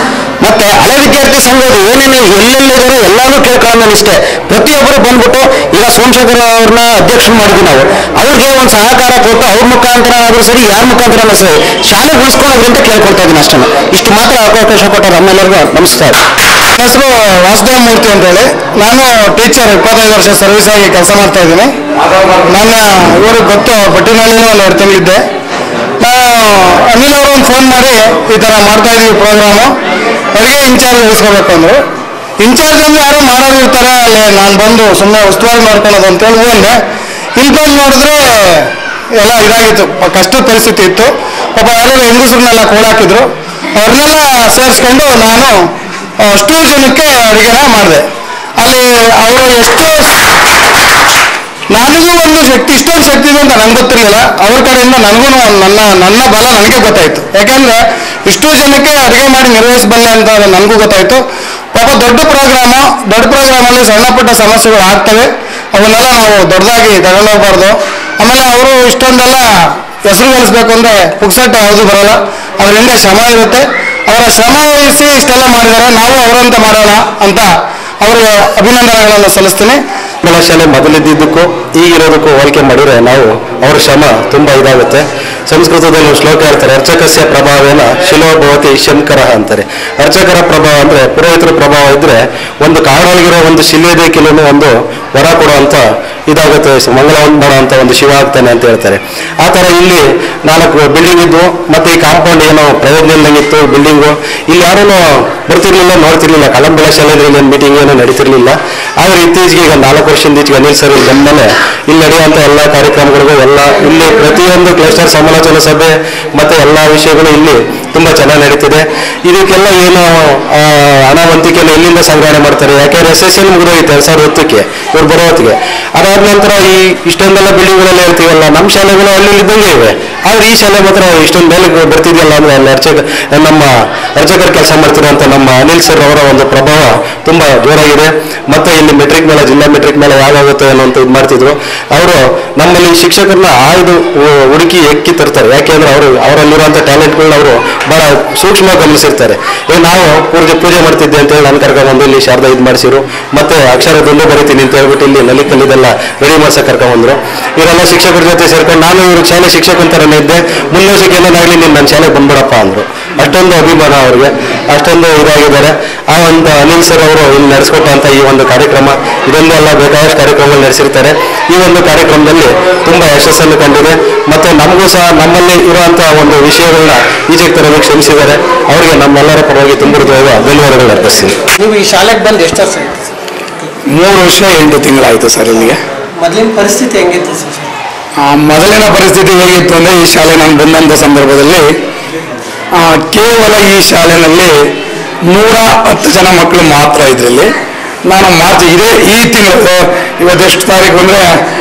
ಮತ್ತೆ ಹಳೆ ವಿದ್ಯಾರ್ಥಿ ಸಂಘದ ಏನೇನು ಎಲ್ಲೆಲ್ಲಿದ್ದಾರೆ ಎಲ್ಲಾನು ಕೇಳ್ಕೊಳ್ಳೋಣ ಇಷ್ಟೇ ಪ್ರತಿಯೊಬ್ಬರು ಬಂದ್ಬಿಟ್ಟು ಈಗ ಸೋಮಶೇಖರ್ ಅವ್ರನ್ನ ಅಧ್ಯಕ್ಷರು ಮಾಡಿದ್ವಿ ನಾವು ಅವ್ರಿಗೆ ಒಂದು ಸಹಕಾರ ಕೊಟ್ಟು ಅವ್ರ ಮುಖಾಂತರ ಆದ್ರೂ ಸರಿ ಯಾರ ಮುಖಾಂತರ ಸರಿ ಶಾಲೆ ಉಳಿಸ್ಕೊಳ್ಳೋದು ಅಂತ ಕೇಳ್ಕೊಳ್ತಾ ಇದ್ದೀನಿ ಅಷ್ಟೇ ಇಷ್ಟು ಮಾತ್ರ ಅವಕಾಶ ಕೊಟ್ಟರೆ ನಮ್ಮೆಲ್ಲರಿಗೂ ನಮಸ್ಕಾರ ನನ್ನ ಹೆಸರು ವಾಸುದೇವ ಮೂರ್ತಿ ಅಂತ ಹೇಳಿ ನಾನು ಟೀಚರ್ ಇಪ್ಪತ್ತೈದು ವರ್ಷ ಸರ್ವಿಸ್ ಆಗಿ ಕೆಲಸ ಮಾಡ್ತಾ ಇದ್ದೀನಿ ನನ್ನ ಇವರು ಗೊತ್ತು ಬಟ್ಟಿನಹಳ್ಳಿನೂ ಒಂದು ಎರಡು ತಿಂಗಳಿದ್ದೆ ನಾನು ಅನಿಲ್ ಅವರು ಒಂದು ಫೋನ್ ಮಾಡಿ ಈ ಥರ ಮಾಡ್ತಾ ಇದೀವಿ ಪ್ರೋಗ್ರಾಮು ಅಡುಗೆ ಇನ್ಚಾರ್ಜ್ ವಹಿಸ್ಕೋಬೇಕು ಅಂದರು ಇನ್ಚಾರ್ಜ್ ಅಂದ್ರೆ ಯಾರೋ ಮಾಡೋರು ಇರ್ತಾರೆ ಅಲ್ಲಿ ನಾನು ಬಂದು ಸುಮ್ಮನೆ ಉಸ್ತುವಾರಿ ಮಾಡ್ಕೊಳ್ಳೋದು ಅಂತೇಳಿ ಹೋದೆ ಇಲ್ಲಿ ಬಂದು ನೋಡಿದ್ರೆ ಎಲ್ಲ ಇದಾಗಿತ್ತು ಪ- ಕಷ್ಟದ ಪರಿಸ್ಥಿತಿ ಇತ್ತು ಪಾಪ ಯಾರು ಹೆಂಗಸರನ್ನೆಲ್ಲ ಕೋಳಾಕಿದ್ರು ಅವ್ರನ್ನೆಲ್ಲ ಸೇರಿಸ್ಕೊಂಡು ನಾನು ಅಷ್ಟು ಜನಕ್ಕೆ ಅಡುಗೆನ ಮಾಡಿದೆ ಅಲ್ಲಿ ಅವರು ಎಷ್ಟು ನನಗೂ ಒಂದು ಶಕ್ತಿ ಇಷ್ಟೊಂದು ಶಕ್ತಿ ಇದೆ ಅಂತ ನಂಗೆ ಗೊತ್ತಿರಲಿಲ್ಲ ಅವ್ರ ಕಡೆಯಿಂದ ನನಗೂ ನನ್ನ ನನ್ನ ಬಲ ನನಗೆ ಗೊತ್ತಾಯ್ತು ಯಾಕಂದ್ರೆ ಇಷ್ಟು ಜನಕ್ಕೆ ಅಡುಗೆ ಮಾಡಿ ನಿರ್ವಹಿಸಬಲ್ಲೆ ಅಂತ ನನಗೂ ಗೊತ್ತಾಯ್ತು ಪಾಪ ದೊಡ್ಡ ಪ್ರೋಗ್ರಾಮು ದೊಡ್ಡ ಪ್ರೋಗ್ರಾಮಲ್ಲಿ ಸಣ್ಣ ಪುಟ್ಟ ಸಮಸ್ಯೆಗಳು ಆಗ್ತವೆ ಅವನ್ನೆಲ್ಲ ನಾವು ದೊಡ್ಡದಾಗಿ ತಗೊಂಡೋಗ್ಬಾರ್ದು ಆಮೇಲೆ ಅವರು ಇಷ್ಟೊಂದೆಲ್ಲ ಹೆಸರು ಗಳಿಸ್ಬೇಕು ಅಂದ್ರೆ ಪುಕ್ಸಟ್ಟೆ ಯಾವುದು ಬರಲ್ಲ ಅದ್ರ ಹಿಂದೆ ಶ್ರಮ ಇರುತ್ತೆ ಅವರ ಶ್ರಮ ವಹಿಸಿ ಇಷ್ಟೆಲ್ಲ ಮಾಡಿದ್ದಾರೆ ನಾವು ಅವರಂತೆ ಮಾಡೋಣ ಅಂತ ಅವರಿಗೆ ಅಭಿನಂದನೆಗಳನ್ನು ಸಲ್ಲಿಸ್ತೀನಿ ಬೆಳ ಶಾಲೆ ಮೊದಲಿದ್ದಕ್ಕೂ ಈಗಿರೋದಕ್ಕೂ ಹೋಲಿಕೆ ಮಾಡಿದ್ರೆ ನಾವು ಅವ್ರ ಶ್ರಮ ತುಂಬಾ ಇದಾಗುತ್ತೆ ಸಂಸ್ಕೃತದಲ್ಲಿ ಒಂದು ಶ್ಲೋಕ ಹೇಳ್ತಾರೆ ಅರ್ಚಕಸ್ಯ ಪ್ರಭಾವೇನ ಶಿಲೋಭವತಿ ಶಂಕರ ಅಂತಾರೆ ಅರ್ಚಕರ ಪ್ರಭಾವ ಅಂದ್ರೆ ಪುರೋಹಿತರ ಪ್ರಭಾವ ಇದ್ರೆ ಒಂದು ಕಾಡೊಳಗಿರೋ ಒಂದು ಶಿಲ್ಯದೇ ಕೆಲವು ಒಂದು ವರ ಕೊಡುವಂತ ಇದಾಗುತ್ತೆ ಮಂಗಳವನ್ನು ಮಾಡುವಂತ ಒಂದು ಶಿವ ಆಗ್ತಾನೆ ಅಂತ ಹೇಳ್ತಾರೆ ಆ ತರ ಇಲ್ಲಿ ನಾಲ್ಕು ಬಿಲ್ಡಿಂಗ್ ಇದ್ವು ಮತ್ತೆ ಈ ಕಾಂಪೌಂಡ್ ಏನೋ ಪ್ರಯೋಜನ ಇಲ್ದಂಗಿತ್ತು ಬಿಲ್ಡಿಂಗು ಇಲ್ಲಿ ಯಾರೂ ಬರ್ತಿರ್ಲಿಲ್ಲ ನೋಡ್ತಿರ್ಲಿಲ್ಲ ಕಳಂಬೆಳ ಶಾಲೆಯಲ್ಲಿ ಏನು ಮೀಟಿಂಗ್ ಏನೋ ನಡೀತಿರ್ಲಿಲ್ಲ ಆದ್ರೆ ಇತ್ತೀಚೆಗೆ ಈಗ ನಾಲ್ಕು ವರ್ಷದಿಂದ ಈಚೆಗೆ ಅನಿಲ್ ಸರ್ ಇಲ್ಲಿ ಬಂದ್ಮೇಲೆ ಇಲ್ಲಿ ನಡೆಯುವಂತ ಎಲ್ಲ ಕಾರ್ಯಕ್ರಮಗಳಿಗೂ ಎಲ್ಲ ಇಲ್ಲಿ ಪ್ರತಿಯೊಂದು ಕ್ಲಸ್ಟರ್ ಸಮಾಲೋಚನಾ ಸಭೆ ಮತ್ತೆ ಎಲ್ಲ ವಿಷಯಗಳು ಇಲ್ಲಿ ತುಂಬಾ ಚೆನ್ನಾಗಿ ನಡೀತಿದೆ ಇದಕ್ಕೆಲ್ಲ ಏನು ಆ, ಹಣವಂತಿಕೆಯನ್ನು ಎಲ್ಲಿಂದ ಸಂಗ್ರಹಣೆ ಮಾಡ್ತಾರೆ ಯಾಕೆಂದ್ರೆ ಎಸ್ ಎಸ್ ಎಲ್ ಮುಗಿದೋಗಿತ್ತು ಎರಡ್ ಸಾವಿರದ ಹತ್ತಕ್ಕೆ ಇವ್ರು ಬರೋ ಹೊತ್ತಿಗೆ ಅದಾದ ನಂತರ ಈ ಇಷ್ಟೊಂದೆಲ್ಲ ಬಿಲ್ಡಿಂಗ್ಗಳೆಲ್ಲ ಹೇಳ್ತೀವಲ್ಲ ನಮ್ಮ ಶಾಲೆಗಳು ಅಲ್ಲಿ ಇದ್ದಂಗೆ ಇವೆ ಆದ್ರೆ ಈ ಶಾಲೆ ಮಾತ್ರ ಇಷ್ಟೊಂದು ಮೇಲೆ ಬರ್ತಿದೆಯಲ್ಲ ಅಂದ್ರೆ ಅಲ್ಲಿ ಅರ್ಚಕ ನಮ್ಮ ಅರ್ಚಕರು ಕೆಲಸ ಮಾಡ್ತಿರುವಂತ ನಮ್ಮ ಅನಿಲ್ ಸರ್ ಅವರ ಒಂದು ಪ್ರಭಾವ ತುಂಬಾ ಜೋರಾಗಿದೆ ಮತ್ತೆ ಇಲ್ಲಿ ಮೆಟ್ರಿಕ್ ಮೇಲೆ ಜಿಲ್ಲಾ ಮೆಟ್ರಿಕ್ ಮೇಲೆ ಯಾವಾಗುತ್ತೆ ಅನ್ನೋಂತ ಇದು ಮಾಡ್ತಿದ್ರು ಅವರು ನಮ್ಮಲ್ಲಿ ಶಿಕ್ಷಕರನ್ನ ಆಯ್ದು ಹು- ಹುಡುಕಿ ಎಕ್ಕಿ ತರ್ತಾರೆ ಯಾಕೆಂದ್ರೆ ಅವರು ಅವರಲ್ಲಿರುವಂತ ಟ್ಯಾಲೆಂಟ್ಗಳನ್ನ ಅವರು ಬಹಳ ಸೂಕ್ಷ್ಮವಾಗಿ ಗಮನಿಸಿರ್ತಾರೆ ಈಗ ನಾವು ಪೂಜೆ ಪೂಜೆ ಮಾಡ್ತಿದ್ದೆ ಅಂತ ಹೇಳಿ ನಾನು ಕರ್ಕೊಂಡ್ಬಂದು ಇಲ್ಲಿ ಶಾರದಾ ಇದು ಮಾಡಿಸಿರು ಮತ್ತೆ ಅಕ್ಷರದೊಂದು ಬರೀತೀನಿ ಅಂತ ಹೇಳ್ಬಿಟ್ಟು ಇಲ್ಲಿ ನಲಿಕಲ್ ಇದೆಲ್ಲ ರೆಡಿ ಮಾಡ್ಸಕ್ ಕರ್ಕೊಂಡ್ಬಂದ್ರು ಇವರೆಲ್ಲ ಶಿಕ್ಷಕರ ಜೊತೆ ಸೇರ್ಕೊಂಡು ನಾನು ಇವ್ರ ಶಾಲೆ ಶಿಕ್ಷಕ ಅಂತಾನೆ ಇದ್ದೆ ಮುಂದಿನ ವರ್ಷಕ್ಕೆ ಏನಾಗಲಿ ನೀನು ನನ್ನ ಶಾಲೆಗೆ ಬಂದ್ಬಿಡಪ್ಪ ಅಂದ್ರು ಅಷ್ಟೊಂದು ಅಭಿಮಾನ ಅವ್ರಿಗೆ ಅಷ್ಟೊಂದು ಇದಾಗಿದ್ದಾರೆ ಆ ಒಂದು ಅನಿಲ್ ಸರ್ ಅವರು ಇಲ್ಲಿ ನಡೆಸ್ಕೊಟ್ಟಂತ ಈ ಒಂದು ಕಾರ್ಯಕ್ರಮ ಇದೊಂದು ಎಲ್ಲ ಬೇಕಾದಷ್ಟು ಕಾರ್ಯಕ್ರಮಗಳು ನಡೆಸಿರ್ತಾರೆ ಈ ಒಂದು ಕಾರ್ಯಕ್ರಮದಲ್ಲಿ ತುಂಬಾ ಯಶಸ್ಸನ್ನು ಕಂಡಿದೆ ಮತ್ತೆ ನಮಗೂ ಸಹ ನಮ್ಮಲ್ಲಿ ಇರುವಂತಹ ಒಂದು ವಿಷಯಗಳನ್ನ ಈಚೆಗೆ ತರಬೇಕು ಶ್ರಮಿಸಿದ್ದಾರೆ ಅವರಿಗೆ ನಮ್ಮೆಲ್ಲರ ಪರವಾಗಿ ತುಂಬ ಹೃದಯದ ಧನ್ಯವಾದಗಳು ಅರ್ಪಿಸ್ತೀನಿ ನೀವು ಈ ಶಾಲೆಗೆ ಬಂದು ಎಷ್ಟು ವರ್ಷ ಆಯ್ತು ಸರ್ ಮೂರು ವರ್ಷ ಎಂಟು ತಿಂಗಳಾಯಿತು ಸರ್ ಇಲ್ಲಿಗೆ ಮೊದಲಿನ ಪರಿಸ್ಥಿತಿ ಹೆಂಗಿತ್ತು ಸರ್ ಆ, ಮೊದಲಿನ ಪರಿಸ್ಥಿತಿ ಹೇಗಿತ್ತು ಅಂದರೆ ಈ ಶಾಲೆ ನಾನು ಬಂದಂಥ ಸಂದರ್ಭದಲ್ಲಿ ಆ, ಕೇವಲ ಈ ಶಾಲೆಯಲ್ಲಿ ನೂರ ಹತ್ತು ಜನ ಮಕ್ಕಳು ಮಾತ್ರ ಇದರಲ್ಲಿ ನಾನು ಮಾರ್ಚ್ ಇದೇ ಈ ತಿಂಗಳು ಇವತ್ತೆಷ್ಟು ತಾರೀಕು ಅಂದರೆ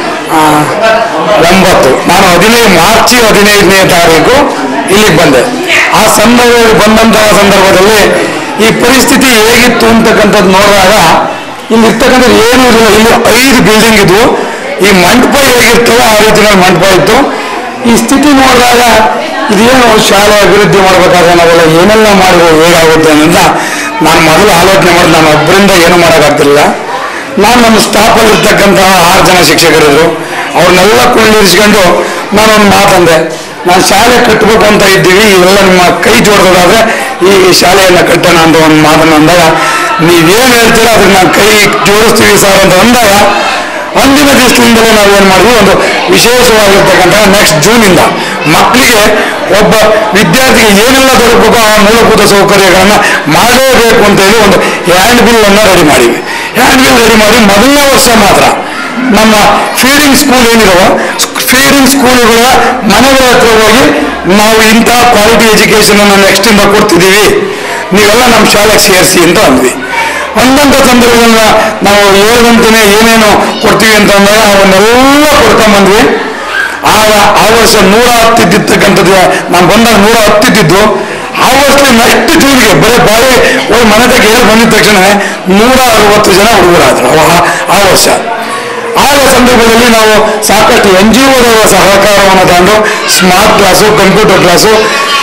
ಒಂಬತ್ತು ನಾನು ಹದಿನೈದು ಮಾರ್ಚ್ ಹದಿನೈದನೇ ತಾರೀಕು ಇಲ್ಲಿಗೆ ಬಂದೆ ಆ ಸಂದರ್ಭದಲ್ಲಿ ಬಂದಂತಹ ಸಂದರ್ಭದಲ್ಲಿ ಈ ಪರಿಸ್ಥಿತಿ ಹೇಗಿತ್ತು ಅಂತಕ್ಕಂಥದ್ದು ನೋಡಿದಾಗ ಇಲ್ಲಿ ಇರ್ತಕ್ಕಂಥದ್ದು ಏನೂ ಇರಲಿಲ್ಲ ಇಲ್ಲಿ ಐದು ಬಿಲ್ಡಿಂಗ್ ಇದ್ವು ಈ ಮಂಟಪ ಹೇಗಿರ್ತದೆ ಆ ರೀತಿಯಲ್ಲಿ ಮಂಟಪ ಇತ್ತು ಈ ಸ್ಥಿತಿ ನೋಡಿದಾಗ ಇದೇನು ಶಾಲೆ ಅಭಿವೃದ್ಧಿ ಮಾಡ್ಬೇಕಾದ್ರೆ ನಾವೆಲ್ಲ ಏನೆಲ್ಲ ಮಾಡಿದ್ರೆ ಹೇಗಾಗುತ್ತೆ ಅನ್ನೋದನ್ನ ನಾನು ಮೊದಲು ಆಲೋಚನೆ ಮಾಡಿ ನಾನು ಒಬ್ಬರಿಂದ ಏನು ಮಾಡೋಕ್ಕಾಗ್ತಿಲ್ಲ ನಾನು ನಮ್ಮ ಸ್ಟಾಫಲ್ಲಿ ಇರ್ತಕ್ಕಂತಹ ಆರು ಜನ ಶಿಕ್ಷಕರಿದ್ರು ಅವ್ರನ್ನೆಲ್ಲ ಕೊಳ್ಳಿರಿಸ್ಕೊಂಡು ನಾನೊಂದು ಮಾತಂದೆ ನಾನು ಶಾಲೆ ಕಟ್ಟಬೇಕು ಅಂತ ಇದ್ದೀವಿ ಇವೆಲ್ಲ ನಿಮ್ಮ ಕೈ ಜೋಡಿಸೋದಾದ್ರೆ ಈ ಶಾಲೆಯನ್ನು ಕಟ್ಟೋಣ ಅಂತ ಒಂದು ಮಾತನ್ನು ಅಂದಾಗ ನೀವೇನು ಹೇಳ್ತೀರೋ ಅದಕ್ಕೆ ನಾವು ಕೈ ಜೋಡಿಸ್ತೀವಿ ಸರ್ ಅಂತ ಅಂದಾಗ ಒಂದಿನ ದಿವಸದಿಂದಲೇ ನಾವೇನು ಮಾಡಿದ್ವಿ ಒಂದು ವಿಶೇಷವಾಗಿರ್ತಕ್ಕಂಥ ನೆಕ್ಸ್ಟ್ ಜೂನಿಂದ ಮಕ್ಕಳಿಗೆ ಒಬ್ಬ ವಿದ್ಯಾರ್ಥಿಗೆ ಏನೆಲ್ಲ ದೊರಕಬೇಕು ಆ ಮೂಲಭೂತ ಸೌಕರ್ಯಗಳನ್ನು ಮಾಡಲೇಬೇಕು ಅಂತ ಹೇಳಿ ಒಂದು ಹ್ಯಾಂಡ್ ಬಿಲ್ ಅನ್ನು ರೆಡಿ ಮಾಡಿವಿ ಹ್ಯಾಂಡ್ ಬಿಲ್ ರೆಡಿ ಮಾಡಿ ಮೊದಲನೇ ವರ್ಷ ಮಾತ್ರ ನಮ್ಮ ಫೀಡಿಂಗ್ ಸ್ಕೂಲ್ ಏನಿದಾವೋ ಫೀಡಿಂಗ್ ಸ್ಕೂಲ್ಗಳ ಮನೆಗಳ ಹತ್ರ ಹೋಗಿ ನಾವು ಇಂಥ ಕ್ವಾಲಿಟಿ ಎಜುಕೇಶನ್ ಅನ್ನು ನೆಕ್ಸ್ಟ್ ಇಂದ ಕೊಡ್ತಿದ್ದೀವಿ ನೀವೆಲ್ಲ ನಮ್ಮ ಶಾಲೆಗೆ ಸೇರಿಸಿ ಅಂತ ಅಂದ್ವಿ ಒಂದಂತ ಸಂದರ್ಭದನ್ನ ನಾವು ಹೇಳ್ದಂತೆಯೇ ಏನೇನು ಕೊಡ್ತೀವಿ ಅಂತ ಅಂದಾಗ ಅವನ್ನೆಲ್ಲ ಕೊಡ್ಕೊಂಬಂದ್ವಿ ಆಗ ಆ ವರ್ಷ ನೂರ ಹತ್ತಿದ್ದಿರ್ತಕ್ಕಂಥದ್ದು ನಾನು ಬಂದಾಗ ನೂರ ಹತ್ತಿದ್ದು ಆ ವರ್ಷದಲ್ಲಿ ನೆಕ್ಸ್ಟ್ ಜೂನ್ಗೆ ಬರೀ ಬಾಯಿ ಹೋಗಿ ಮನೆ ತಗ ಹೇಳಿ ಬಂದಿದ ತಕ್ಷಣ ನೂರ ಅರವತ್ತು ಜನ ಹುಡುಗರಾದ್ರು ಆ- ಆ ವರ್ಷ ಆಗ ಸಂದರ್ಭದಲ್ಲಿ ನಾವು ಸಾಕಷ್ಟು ಎನ್ ಜಿ ಒದವರ ಸಹಕಾರವನ್ನು ತಗೊಂಡು smart class computer class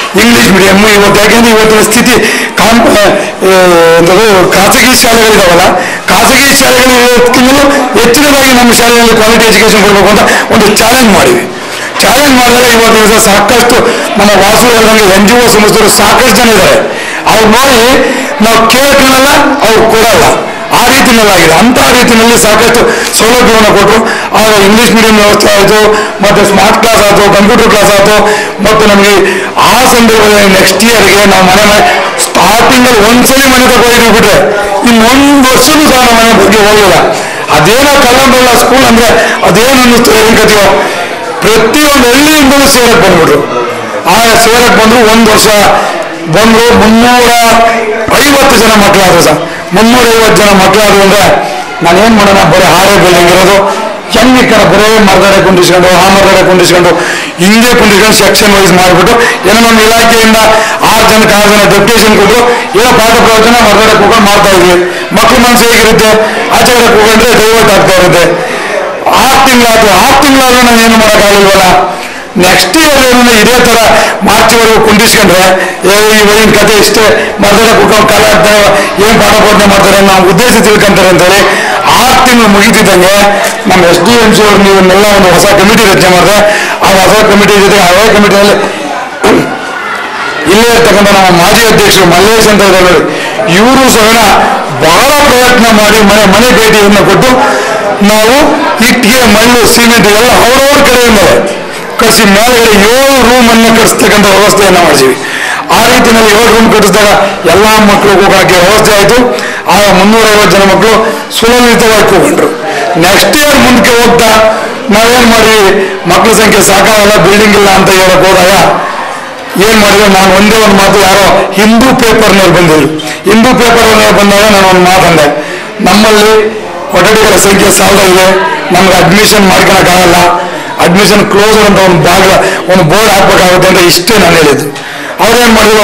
English medium ಇವತ್ತು ಯಾಕೆಂದ್ರೆ ಇವತ್ತಿನ ಸ್ಥಿತಿ ಕಾನ್ ಆ, ಆ, ಎಂಥದು ಖಾಸಗಿ ಶಾಲೆಗಳಿದಾವಲ್ಲ ಖಾಸಗಿ ಶಾಲೆಗಳಿಗಿಂತಲೂ ಹೆಚ್ಚಿನದಾಗಿ ನಮ್ಮ ಶಾಲೆಯಲ್ಲಿ ಕ್ವಾಲಿಟಿ ಎಜುಕೇಶನ್ ಕೊಡಬೇಕು ಅಂತ ಒಂದು ಚಾಲೆಂಜ್ ಮಾಡಿವಿ ಚಾಲೆಂಜ್ ಮಾಡಿದಾಗ ಇವತ್ತು ದಿವಸ ಸಾಕಷ್ಟು ನಮ್ಮ ವಾಸು ಹೇಳಿದಂಗೆ ಎನ್ ಜಿ ಒ ಸಂಸ್ಥೆಗಳು ಸಾಕಷ್ಟು ಜನ ಇದ್ದಾರೆ ಅವ್ರು ನೋಡಿ ನಾವು ಕೇಳ್ಕೊಳ್ಳಲ್ಲ ಅವ್ರು ಕೊಡಲ್ಲ ಆ ರೀತಿನಲ್ಲಾಗಿದೆ ಅಂತ ರೀತಿಯಲ್ಲಿ ಸಾಕಷ್ಟು ಸೌಲಭ್ಯವನ್ನು ಕೊಟ್ಟರು ಆಗ ಇಂಗ್ಲಿಷ್ ಮೀಡಿಯಂ ವ್ಯವಸ್ಥೆ ಆಯಿತು ಮತ್ತು ಸ್ಮಾರ್ಟ್ ಕ್ಲಾಸ್ ಆಯಿತು ಕಂಪ್ಯೂಟರ್ ಕ್ಲಾಸ್ ಆಯಿತು ಮತ್ತು ನಮಗೆ ಆ ಸಂದರ್ಭದಲ್ಲಿ ನೆಕ್ಸ್ಟ್ ಇಯರ್ಗೆ ನಾವು ಮನೆ ಮನೆ ಸ್ಟಾರ್ಟಿಂಗಲ್ಲಿ ಒಂದ್ಸಲಿ ಮನೆ ತಗೊಂಡಿದ್ವಿ ಬಿಟ್ರೆ ಇನ್ನೊಂದು ವರ್ಷನೂ ಸಹ ನಮ್ಮ ಮನೆ ಬಗ್ಗೆ ಹೋಗಿಲ್ಲ ಅದೇನೋ ಕಲ್ಲಂಬೆಲ್ಲ ಸ್ಕೂಲ್ ಅಂದ್ರೆ ಅದೇನು ಅನ್ನಿಸ್ತು ಏನ್ ಕಥೆಯೋ ಪ್ರತಿಯೊಂದು ಹಳ್ಳಿಯಿಂದಲೂ ಸೇರಕ್ಕೆ ಬಂದ್ಬಿಟ್ರು ಆ ಸೇರಕ್ಕೆ ಬಂದ್ರು ಒಂದು ವರ್ಷ ಬಂದ್ರು ಮುನ್ನೂರ ಐವತ್ತು ಜನ ಮಕ್ಕಳಾದ್ರು ಸರ್ ಮುನ್ನೂರ ಐವತ್ತು ಜನ ಮಕ್ಕಳಾದ್ರು ಅಂದ್ರೆ ನಾನೇನ್ ಮಾಡೋಣ ಬರೀ ಹಾರೆ ಬಿಲ್ಡಿಂಗ್ ಇರೋದು ಹೆಂಗೆ ಕಣ ಬರೇ ಮರಗಡೆ ಕುಂಡಿಸ್ಕೊಂಡು ಆ ಮರಗಡೆ ಕುಂಡಿಸ್ಕೊಂಡು ಹಿಂಗೆ ಕುಂಡಿಸ್ಕೊಂಡು ಸೆಕ್ಷನ್ ವೈಸ್ ಮಾಡಿಬಿಟ್ಟು ಏನೋ ನಮ್ಮ ಇಲಾಖೆಯಿಂದ ಆರು ಜನಕ್ಕೆ ಆರು ಜನ ಡೆಪ್ಯುಟೇಷನ್ ಕೊಟ್ಟರು ಏನೋ ಪಾಠ ಪ್ರವಚನ ಮರಗಡೆ ಕೂತ್ಕೊಂಡು ಮಾಡ್ತಾ ಇದ್ವಿ ಮಕ್ಳ ಮನಸ್ಸು ಹೇಗಿರುತ್ತೆ ಆಚೆ ಕಡೆ ಕೂತ್ಕೊಂಡ್ರೆ ಡೈವರ್ಟ್ ಆಗ್ತಾ ಇರುತ್ತೆ ಆರು ತಿಂಗಳಾದ್ರು ಆರು ತಿಂಗಳಾದ್ರೂ ನಾನು ಏನು ಮಾಡೋಕ್ಕಾಗಲ್ವಲ್ಲ ನೆಕ್ಸ್ಟ್ ಇಯರ್ ಏನನ್ನ ಇದೇ ತರ ಮಾರ್ಚ್ವರೆಗೂ ಕುಂದಿಸ್ಕೊಂಡ್ರೆ ಏ ಇವರಿನ ಕತೆ ಇಷ್ಟೇ ಮರ್ದಡೆ ಕುಟ್ಕೊಂಡು ಕಾಲ ಹಾಕ್ತಾರೆ ಏನ್ ಪಾಠ ಬೋಧನೆ ಮಾಡ್ತಾರೆ ನಾವು ಉದ್ದೇಶ ತಿಳ್ಕೊಂತಾರೆ ಅಂತೇಳಿ ಆರು ತಿಂಗಳು ಮುಗಿತಿದ್ದಂಗೆ ನಮ್ಮ ಎಸ್ ಡಿ ಎಂ ಸಿ ಅವ್ರು ನೀವನ್ನೆಲ್ಲ ಒಂದು ಹೊಸ ಕಮಿಟಿ ರಚನೆ ಮಾಡಿದ್ರೆ ಆ ಹೊಸ ಕಮಿಟಿ ಜೊತೆ ಹಳೆ ಕಮಿಟಿಯಲ್ಲಿ ಇಲ್ಲೇ ಇರ್ತಕ್ಕಂಥ ನಮ್ಮ ಮಾಜಿ ಅಧ್ಯಕ್ಷರು ಮಲ್ಲೇಶ್ ಅಂತ ಇದ್ದಾರೆ ನೋಡಿ ಇವರು ಸಹ ಬಹಳ ಪ್ರಯತ್ನ ಮಾಡಿ ಮನೆ ಮನೆ ಭೇಟಿಯನ್ನು ಕೊಟ್ಟು ನಾವು ಇಟ್ಟಿಗೆ ಮಣ್ಣು ಸಿಮೆಂಟ್ ಎಲ್ಲ ಅವ್ರವ್ರ ಕಡೆಯಿಂದ ಕಳಿಸಿ ಮೇಲ್ಗಡೆ ಏಳು ರೂಮ್ ಅನ್ನು ಕಟ್ಟಿಸ್ತಕ್ಕಂಥ ವ್ಯವಸ್ಥೆಯನ್ನ ಮಾಡಿಸಿವಿ ಆ ರೀತಿಯಲ್ಲಿ ಏಳು ರೂಮ್ ಕಟ್ಟಿಸಿದಾಗ ಎಲ್ಲ ಮಕ್ಕಳು ಹೋಗೋಕೆ ವ್ಯವಸ್ಥೆ ಆಯಿತು ಆಗ ಮುನ್ನೂರೈವತ್ತು ಜನ ಮಕ್ಕಳು ಸುಲಲಿತವಾಗಿ ಕೂಗೊಂಡ್ರು ನೆಕ್ಸ್ಟ್ ಇಯರ್ ಮುಂದಕ್ಕೆ ಹೋಗ್ತಾ ನಾವೇನ್ ಮಾಡಿವಿ ಮಕ್ಕಳ ಸಂಖ್ಯೆ ಸಾಕಾಗಲ್ಲ ಬಿಲ್ಡಿಂಗ್ ಇಲ್ಲ ಅಂತ ಹೇಳಕ್ ಹೋದಾಗ ಏನ್ ಮಾಡಿದ್ರೆ ನಾನು ಒಂದೇ ಒಂದು ಮಾತು ಯಾರೋ ಹಿಂದೂ ಪೇಪರ್ನವ್ರು ಬಂದಿದ್ರು ಹಿಂದೂ ಪೇಪರ್ನವ್ರು ಬಂದಾಗ ನಾನು ಒಂದು ಮಾತಂದೆ ನಮ್ಮಲ್ಲಿ ಕೊಠಡಿಗಳ ಸಂಖ್ಯೆ ಸಾವಿರ ಇದೆ ನಮ್ಗೆ ಅಡ್ಮಿಷನ್ ಮಾಡ್ಕೊಳಕ್ಕಾಗಲ್ಲ ಅಡ್ಮಿಷನ್ ಕ್ಲೋಸರ್ ಅಂತ ಒಂದು ಬಾಗಿಲ ಒಂದು ಬೋರ್ಡ್ ಹಾಕ್ಬೇಕಾಗುತ್ತೆ ಅಂತ ಇಷ್ಟೇ ನಾನು ಹೇಳಿದ್ದು ಅವ್ರೇನ್ ಮಾಡಿದ್ರು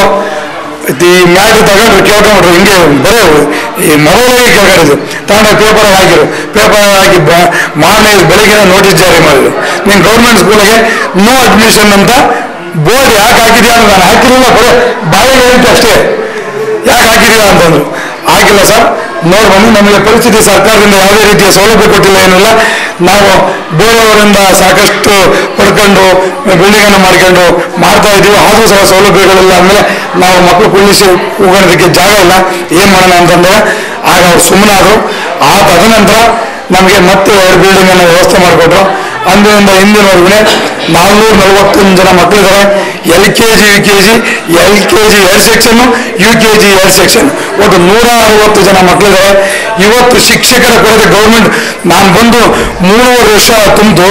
ಈ ಮ್ಯಾಟ್ ತಗೊಂಡ್ರು ಕೇಳ್ಕೊಂಡ್ರು ಹಿಂಗೆ ಬರೇ ಈ ಮೊಬೈಲಿಗೆ ಕೇಳ್ಕೊಂಡಿದ್ರು ತಗೊಂಡು ಪೇಪರ್ ಹಾಕಿರು ಪೇಪರ್ ಹಾಕಿ ಬ- ಮಾರನೇ ಬೆಳಿಗ್ಗೆ ನೋಟಿಸ್ ಜಾರಿ ಮಾಡಿದ್ರು ನೀನು ಗೌರ್ಮೆಂಟ್ ಸ್ಕೂಲಿಗೆ ನೋ ಅಡ್ಮಿಷನ್ ಅಂತ ಬೋರ್ಡ್ ಯಾಕೆ ಹಾಕಿದ್ಯಾ ಅಂತ ನಾನು ಹಾಕಿರಲಿಲ್ಲ ಬರೋ ಬಾಯಿಗೆ ಹೇಳಿದ್ದು ಅಷ್ಟೇ ಯಾಕೆ ಹಾಕಿದೀಯ ಅಂತಂದ್ರು ಆಗಿಲ್ಲ ಸರ್ ನೋಡಿ ಬನ್ನಿ ನಮಗೆ ಪರಿಸ್ಥಿತಿ ಸರ್ಕಾರದಿಂದ ಯಾವುದೇ ರೀತಿಯ ಸೌಲಭ್ಯ ಕೊಟ್ಟಿಲ್ಲ ಏನಿಲ್ಲ ನಾವು ಬೇರೆಯವರಿಂದ ಸಾಕಷ್ಟು ಪಡ್ಕೊಂಡು ಬಿಲ್ಡಿಂಗ್ ಅನ್ನು ಮಾಡ್ಕೊಂಡು ಮಾಡ್ತಾ ಇದ್ದೀವಿ ಆದರೂ ಸಹ ಸೌಲಭ್ಯಗಳಿಲ್ಲ ಅಂದಮೇಲೆ ನಾವು ಮಕ್ಕಳು ಕುಳ್ಳಿಸಿ ಕೂಗೋದಕ್ಕೆ ಜಾಗ ಇಲ್ಲ ಏನ್ ಮಾಡೋಣ ಅಂತಂದ್ರೆ ಆಗ ಅವ್ರು ಸುಮ್ಮನಾದ್ರು ಆ ತದನಂತರ ನಮಗೆ ಮತ್ತೆ ಎರಡು ಬಿಲ್ಡಿಂಗ್ ಅನ್ನು ವ್ಯವಸ್ಥೆ ಮಾಡಿಕೊಟ್ರು ಅಂದಿನಿಂದ ಇಂದಿನವರೆಗೂ ನಾನ್ನೂರ ನಲವತ್ತೊಂದು ಜನ ಮಕ್ಕಳಿದ್ದಾರೆ L K G U K G L K G ಎರಡು ಸೆಕ್ಷನ್ ಯು ಕೆ ಜಿ ಎರಡು ಸೆಕ್ಷನ್ ಒಟ್ಟು ನೂರ ಅರವತ್ತು ಜನ ಮಕ್ಕಳಿದ್ದಾರೆ ಇವತ್ತು ಶಿಕ್ಷಕರ ಕೊರತೆ ಗೌರ್ಮೆಂಟ್ ನಾನು ಬಂದು ಮೂರುವರೆ ವರ್ಷ ತುಂಬಿತು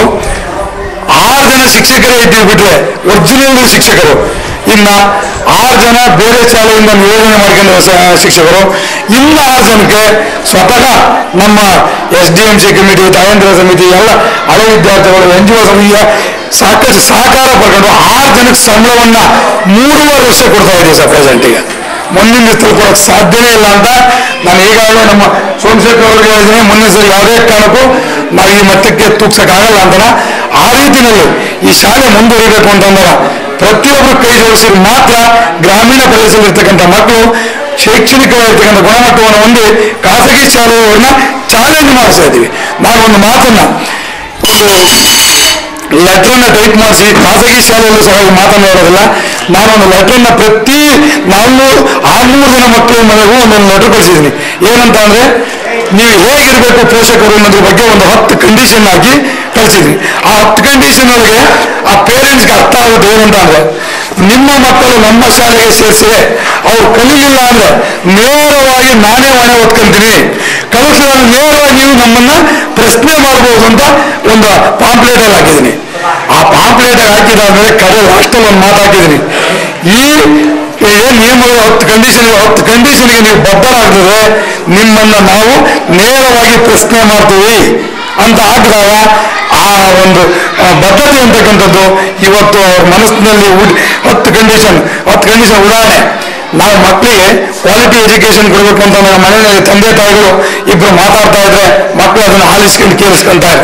ಆರು ಜನ ಶಿಕ್ಷಕರೇ ಇದ್ದೀವಿ ಬಿಟ್ರೆ ಒರಿಜಿನಲ್ ಶಿಕ್ಷಕರು ಇನ್ನ ಆರು ಜನ ಬೇರೆ ಶಾಲೆಯಿಂದ ನಿಯೋಜನೆ ಮಾಡ್ಕೊಂಡಿರೋ ಸ- ಶಿಕ್ಷಕರು ಇನ್ನ ಆರು ಜನಕ್ಕೆ ಸ್ವತಃ ನಮ್ಮ S D M C committee ತಾಯಂದ್ರ ಸಮಿತಿ ಎಲ್ಲ ಹಳೆ ವಿದ್ಯಾರ್ಥಿಗಳು ಎನ್ ಜಿ ಒ ಸಮಿತಿಯ ಸಾಕಷ್ಟು ಸಹಕಾರ ಪಡ್ಕೊಂಡು ಆರು ಜನಕ್ಕೆ ಸಂಬಳವನ್ನ ಮೂರುವರೆ ವರ್ಷ ಕೊಡ್ತಾ ಇದ್ದೀವಿ ಸರ್ ಪ್ರೆಸೆಂಟಿಗೆ ಮುಂದಿನ ದಿವಸದಲ್ಲಿ ಕೊಡೋಕೆ ಸಾಧ್ಯನೇ ಇಲ್ಲ ಅಂತ ನಾನು ಈಗಾಗಲೇ ನಮ್ಮ ಸೋಮಶೇಖರ್ ಅವರಿಗೆ ಹೇಳಿದ್ದೀನಿ ಮುಂದಿನ ಸಲ ಯಾವುದೇ ಕಾರಣಕ್ಕೂ ನಾವು ಈ ಮಟ್ಟಕ್ಕೆ ತೂಗ್ಸಕ್ಕಾಗಲ್ಲ ಅಂತ ಆ ರೀತಿಯಲ್ಲಿ ಈ ಶಾಲೆ ಮುಂದುವರಿಬೇಕು ಅಂತಂದಾಗ ಪ್ರತಿಯೊಬ್ಬರು ಕೈ ಜೋಡಿಸಿದ್ರೆ ಮಾತ್ರ ಗ್ರಾಮೀಣ ಪ್ರದೇಶದಲ್ಲಿರ್ತಕ್ಕಂಥ ಮಕ್ಕಳು ಶೈಕ್ಷಣಿಕವಾಗಿರ್ತಕ್ಕಂಥ ಗುಣಮಟ್ಟವನ್ನು ಹೊಂದಿ ಖಾಸಗಿ ಶಾಲೆಯವ್ರನ್ನ ಚಾಲೆಂಜ್ ಮಾಡಿಸ್ತಾ ಇದ್ದೀವಿ ನಾವು ಒಂದು ಮಾತನ್ನ ಒಂದು ಲೆಟರ್ನ ಟೈಪ್ ಮಾಡಿಸಿ ಖಾಸಗಿ ಶಾಲೆಯಲ್ಲೂ ಸಹ ಈ ಮಾತನ್ನು ಹೇಳೋದಿಲ್ಲ ನಾನೊಂದು ಲೆಟರ್ನ ಪ್ರತಿ ನಾನ್ನೂರು ಆರ್ನೂರು ಜನ ಮಕ್ಕಳ ಮನೆಗೂ ಒಂದೊಂದು ಲೆಟರ್ ಕಳಿಸಿದ್ದೀನಿ ಏನಂತ ಅಂದ್ರೆ ನೀವು ಹೇಗಿರ್ಬೇಕು ಪೋಷಕರು ಅನ್ನೋದ್ರ ಬಗ್ಗೆ ಒಂದು ಹತ್ತು ಕಂಡೀಷನ್ ಹಾಕಿ ಕಳಿಸಿದ್ವಿ ಆ ಹತ್ತು ಕಂಡೀಷನ್ ಒಳಗೆ ಆ ಪೇರೆಂಟ್ಸ್ಗೆ ಅರ್ಥ ಆಗೋದು ಏನಂತ ಅಂದ್ರೆ ನಿಮ್ಮ ಮಕ್ಕಳು ನಮ್ಮ ಶಾಲೆಗೆ ಸೇರಿಸಿದ್ರೆ ಅವ್ರು ಕಲಿಲಿಲ್ಲ ಅಂದ್ರೆ ನೇರವಾಗಿ ನಾನೇ ಹೊಣೆ ಹೊತ್ಕೊಂತೀನಿ ಕಲಿಸಿದ್ರೆ ನೇರವಾಗಿ ನೀವು ನಮ್ಮನ್ನ ಪ್ರಶ್ನೆ ಮಾಡ್ಬೋದು ಅಂತ ಒಂದು ಪಾಂಪ್ಲೇಟ್ ಅಲ್ಲಿ ಹಾಕಿದ್ದೀನಿ ಆ ಪಾಂಪ್ಲೇಟ್ ಹಾಕಿದಾದ್ಮೇಲೆ ಕಡೆ ಲಾಸ್ಟಲ್ಲಿ ಒಂದು ಮಾತು ಹಾಕಿದ್ದೀನಿ ಈ ಏನ್ ನಿಯಮಗಳು ಹತ್ತು ಕಂಡೀಷನ್ ಹತ್ತು ಕಂಡೀಷನ್ಗೆ ನೀವು ಬದ್ಧರಾಗಿದ್ರೆ ನಿಮ್ಮನ್ನ ನಾವು ನೇರವಾಗಿ ಪ್ರಶ್ನೆ ಮಾಡ್ತೀವಿ ಅಂತ ಹಾಕಿದಾಗ ಆ ಒಂದು ಆ, ಬದ್ಧತೆ ಅಂತಕ್ಕಂಥದ್ದು ಇವತ್ತು ಅವ್ರ ಮನಸ್ಸಿನಲ್ಲಿ ಉಡ್- ಹತ್ತು ಕಂಡೀಷನ್ ಹತ್ತು ಕಂಡೀಷನ್ ಉದಾಹರಣೆ ನಾವು ಮಕ್ಕಳಿಗೆ ಕ್ವಾಲಿಟಿ ಎಜುಕೇಶನ್ ಕೊಡಬೇಕು ಅಂತ ನಮ್ಮ ಮನೆಯಲ್ಲಿ ತಂದೆ ತಾಯಿಗಳು ಇಬ್ರು ಮಾತಾಡ್ತಾ ಇದ್ರೆ ಮಕ್ಕಳು ಅದನ್ನ ಆಲಿಸ್ಕೊಂಡು ಕೇಳಿಸ್ಕೊಂತ ಇರ್ತಾರೆ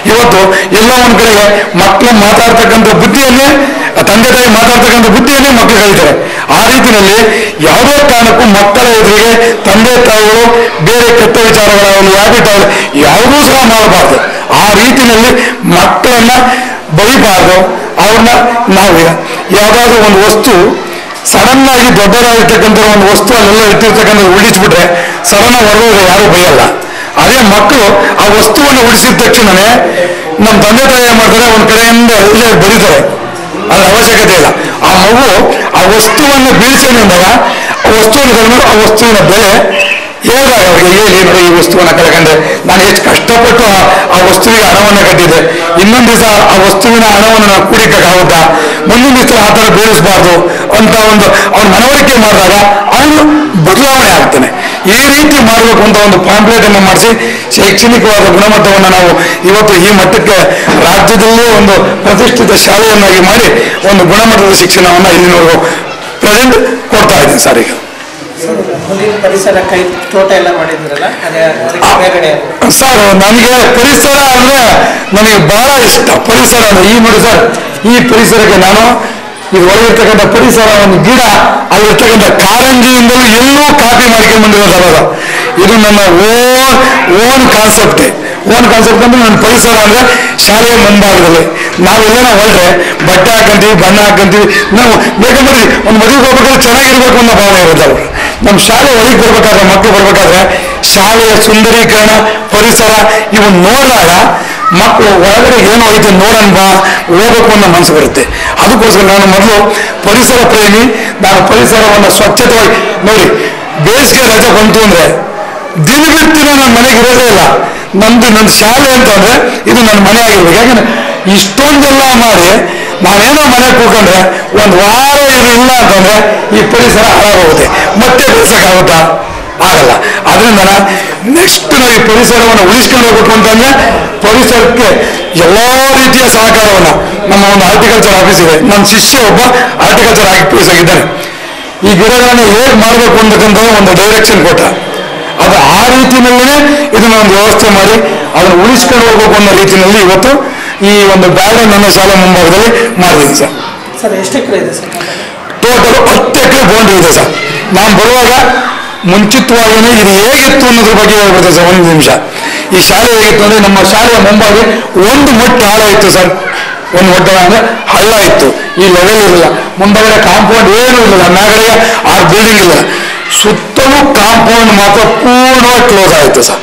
ಇವತ್ತು ಎಲ್ಲ ಒಂದ್ ಕಡೆಗೆ ಮಕ್ಕಳು ಮಾತಾಡ್ತಕ್ಕಂಥ ಬುದ್ಧಿಯನ್ನೇ ತಂದೆ ತಾಯಿ ಮಾತಾಡ್ತಕ್ಕಂಥ ಬುದ್ಧಿಯನ್ನೇ ಮಕ್ಕಳು ಕಲಿತಾರೆ ಆ ರೀತಿಯಲ್ಲಿ ಯಾವುದೇ ಕಾರಣಕ್ಕೂ ಮಕ್ಕಳ ಎದುರಿಗೆ ತಂದೆ ತಾಯಿಗಳು ಬೇರೆ ಕೆಟ್ಟ ವಿಚಾರಗಳಾಗಲಿ ಹ್ಯಾಬಿಟ್ ಆಗಲಿ ಯಾವುದೂ ಸಹ ಮಾಡಬಾರ್ದು ಆ ರೀತಿಯಲ್ಲಿ ಮಕ್ಕಳನ್ನ ಬೈಬಾರ್ದು ಅವ್ರನ್ನ ನಾವು ಯಾವುದಾದ್ರೂ ಒಂದು ವಸ್ತು ಸಡನ್ ಆಗಿ ದೊಡ್ಡದಾಗಿರ್ತಕ್ಕಂಥ ಒಂದು ವಸ್ತು ಅಲ್ಲೆಲ್ಲ ಇಟ್ಟಿರ್ತಕ್ಕಂಥ ಉಳಿಸ್ಬಿಟ್ರೆ ಸಡನ್ ಆಗಿ ಹೊರಗೋದ್ರೆ ಯಾರು ಬೈಯಲ್ಲ ಅದೇ ಮಕ್ಕಳು ಆ ವಸ್ತುವನ್ನು ಉಳಿಸಿದ ತಕ್ಷಣನೇ ನಮ್ಮ ತಂದೆ ತಾಯಿ ಏನ್ ಮಾಡ್ತಾರೆ ಒಂದ್ ಕಡೆಯಿಂದ ಇಲ್ಲೇ ಬರೀತಾರೆ ಅದ್ರ ಅವಶ್ಯಕತೆ ಇಲ್ಲ ಆ ಮಗು ಆ ವಸ್ತುವನ್ನು ಬೀಳ್ಸೇನೆ ಅಂದಾಗ ಆ ವಸ್ತುವನ್ನು ತಗೊಂಡು ಆ ವಸ್ತುವಿನ ಬೆಲೆ ಹೇಳಿದಾಗ ಅವ್ರಿಗೆ ಹೇಳಿ ನೋಡಿ ಈ ವಸ್ತುವನ್ನ ಕಳ್ಕೊಂಡೆ ನಾನು ಎಷ್ಟು ಕಷ್ಟಪಟ್ಟು ಆ- ಆ ವಸ್ತುವಿಗೆ ಹಣವನ್ನ ಕಟ್ಟಿದ್ದೆ ಇನ್ನೊಂದು ದಿವಸ ಆ ವಸ್ತುವಿನ ಹಣವನ್ನು ನಾನು ಕೂಡಿಕ್ಕಾಗುತ್ತಾ ಮುಂದಿನ ದಿವಸ ಆ ಥರ ಬೀಳಿಸಬಾರ್ದು ಅಂತ ಒಂದು ಅವ್ನ ಮನವರಿಕೆ ಮಾಡಿದಾಗ ಅವನು ಬದಲಾವಣೆ ಆಗ್ತಾನೆ ಈ ರೀತಿ ಮಾಡಬೇಕು ಅಂತ ಒಂದು ಪಾಂಪ್ಲೆಟ್ ಅನ್ನು ಮಾಡಿಸಿ ಶೈಕ್ಷಣಿಕವಾದ ಗುಣಮಟ್ಟವನ್ನು ನಾವು ಇವತ್ತು ಈ ಮಟ್ಟಕ್ಕೆ ರಾಜ್ಯದಲ್ಲೇ ಒಂದು ಪ್ರತಿಷ್ಠಿತ ಶಾಲೆಯನ್ನಾಗಿ ಮಾಡಿ ಒಂದು ಗುಣಮಟ್ಟದ ಶಿಕ್ಷಣವನ್ನು ಇಲ್ಲಿನವರೆಗೂ ಪ್ರೆಸೆಂಟ್ ಕೊಡ್ತಾ ಇದ್ದೀನಿ ಸರ್ ಈಗ ಹುಲ್ಲಿನ ಪರಿಸರ ಕೈ ತೋಟ ಎಲ್ಲ ಮಾಡಿದ್ರಲ್ಲ ಅದೇ ಅದಕ್ಕೆ ಪ್ರೇರಣೆ ಯಾರು? ಸರ್ ನನಗೆ ಪರಿಸರ ಅಂದ್ರೆ ನನಗೆ ಬಹಳ ಇಷ್ಟ ಪರಿಸರ ಅಂದ್ರೆ ಈ ನೋಡಿ ಸರ್ ಈ ಪರಿಸರಕ್ಕೆ ನಾನು ಇದು ಒಳಗಿರ್ತಕ್ಕಂಥ ಪರಿಸರ ಒಂದು ಗಿಡ ಅಲ್ಲಿರ್ತಕ್ಕಂಥ ಕಾರಂಜಿಯಿಂದಲೂ ಎಲ್ಲೂ ಕಾಪಿ ಮಾಡ್ಕೊಂಡು ಬಂದಿರೋದಲ್ಲ ಅದು. ಇದು ನನ್ನ own own concept own concept ಅಂದ್ರೆ ನನ್ನ ಪರಿಸರ ಅಂದ್ರೆ ಶಾಲೆಯ ಮುಂಭಾಗದಲ್ಲಿ ನಾವೆಲ್ಲ ಹೊರಟ್ರೆ ಬಟ್ಟೆ ಹಾಕಂತೀವಿ ಬಣ್ಣ ಹಾಕಂತೀವಿ ನಾವು ಬೇಕಂದ್ರೆ ಒಂದು ಮದುವೆಗೆ ಹೋಗ್ಬೇಕಾದ್ರೆ ಚೆನ್ನಾಗಿರ್ಬೇಕು ಅನ್ನೋ ಭಾವನೆ ಇರುತ್ತೆ ಅವ್ರು ನಮ್ಮ ಶಾಲೆ ಒಳಗೆ ಬರ್ಬೇಕಾದ್ರೆ ಮಕ್ಕಳು ಬರ್ಬೇಕಾದ್ರೆ ಶಾಲೆಯ ಸುಂದರೀಕರಣ ಪರಿಸರ ಇವು ನೋಡಿದಾಗ ಮಕ್ಕಳು ಒಳಗಡೆ ಏನೋ ಐತೆ ನೋಡೋಣ ಬಾ ಹೋಗ್ಬೇಕು ಅನ್ನೋ ಮನಸ್ಸು ಬರುತ್ತೆ ಅದಕ್ಕೋಸ್ಕರ ನಾನು ಮೊದಲು ಪರಿಸರ ಪ್ರೇಮಿ ನಾನು ಪರಿಸರವನ್ನು ಸ್ವಚ್ಛತೆಯಾಗಿ ನೋಡಿ ಬೇಸಿಗೆ ರಜೆ ಬಂತು ಅಂದ್ರೆ ದಿನ ಬಿಟ್ಟು ದಿನ ನನ್ನ ಮನೆಗೆ ಇರೋದೇ ಇಲ್ಲ ನಂದು ನನ್ನ ಶಾಲೆ ಅಂತಂದ್ರೆ ಇದು ನನ್ನ ಮನೆ ಆಗಿರ್ಬೇಕು ಯಾಕಂದ್ರೆ ಇಷ್ಟೊಂದೆಲ್ಲ ಮಾಡಿ ನಾವೇನೋ ಮನೆ ಕೂತ್ಕೊಂಡ್ರೆ ಒಂದು ವಾರ ಇದು ಇಲ್ಲ ಅಂತಂದ್ರೆ ಈ ಪರಿಸರ ಹಾಳಾಗೋಗುತ್ತೆ ಮತ್ತೆ ಬೆಳೆಸಕ್ಕಾಗುತ್ತಾ ಆಗಲ್ಲ ಅದರಿಂದ ನೆಕ್ಸ್ಟ್ ನಾವು ಈ ಪರಿಸರವನ್ನು ಉಳಿಸ್ಕೊಂಡು ಹೋಗ್ಬೇಕು ಅಂತಂದ್ರೆ ಪರಿಸರಕ್ಕೆ ಎಲ್ಲಾ ರೀತಿಯ ಸಹಕಾರವನ್ನ ನಮ್ಮ ಒಂದು ಆರ್ಟಿಕಲ್ಚರ್ ಆಫೀಸ್ ಇದೆ ನನ್ನ ಶಿಷ್ಯ ಒಬ್ಬ ಆರ್ಟಿಕಲ್ಚರ್ ಆಫೀಸ್ ಆಗಿದ್ದಾನೆ ಈ ಗಿಡಗಳನ್ನು ಹೇಗೆ ಮಾಡಬೇಕು ಅಂತಕ್ಕಂಥ ಒಂದು ಡೈರೆಕ್ಷನ್ ಕೊಟ್ಟ ಅದು ಆ ರೀತಿಯಲ್ಲೇ ಇದನ್ನ ಒಂದು ವ್ಯವಸ್ಥೆ ಮಾಡಿ ಅದನ್ನು ಉಳಿಸ್ಕೊಂಡು ಹೋಗ್ಬೇಕು ಅನ್ನೋ ರೀತಿಯಲ್ಲಿ ಇವತ್ತು ಈ ಒಂದು ಬ್ಯಾಗ್ ನನ್ನ ಶಾಲೆ ಮುಂಭಾಗದಲ್ಲಿ ಮಾಡಿದ್ದೀನಿ ಸರ್ ಸರ್ ಎಷ್ಟು ಎಕರೆ ಇದೆ ಸರ್ ಟೋಟಲ್ ಹತ್ತು ಎಕರೆ ಬೌಂಡ್ರಿ ಇದೆ ಸರ್ ನಾನು ಬರುವಾಗ ಮುಂಚಿತವಾಗಿಯೇ ಇದು ಹೇಗಿತ್ತು ಅನ್ನೋದ್ರ ಬಗ್ಗೆ ಹೇಳ್ಬೋದು ಸರ್ ಒಂದು ನಿಮಿಷ ಈ ಶಾಲೆ ಹೇಗಿತ್ತು ಅಂದ್ರೆ ನಮ್ಮ ಶಾಲೆಯ ಮುಂಭಾಗ ಒಂದು ಮೊಟ್ಟೆ ಆಳ ಇತ್ತು ಸರ್ ಒಂದು ಮೊಟ್ಟೆ ಅಂದ್ರೆ ಹಳ್ಳ ಇತ್ತು ಈ ಲೆವೆಲ್ ಇರಲಿಲ್ಲ ಮುಂಭಾಗಡೆ ಕಾಂಪೌಂಡ್ ಏನೂ ಇರಲಿಲ್ಲ ಮ್ಯಾಗಡೆ ಆರು ಬಿಲ್ಡಿಂಗ್ ಇಲ್ಲ ಸುತ್ತಲೂ ಕಾಂಪೌಂಡ್ ಮಾತ್ರ ಪೂರ್ಣವಾಗಿ ಕ್ಲೋಸ್ ಆಯಿತು ಸರ್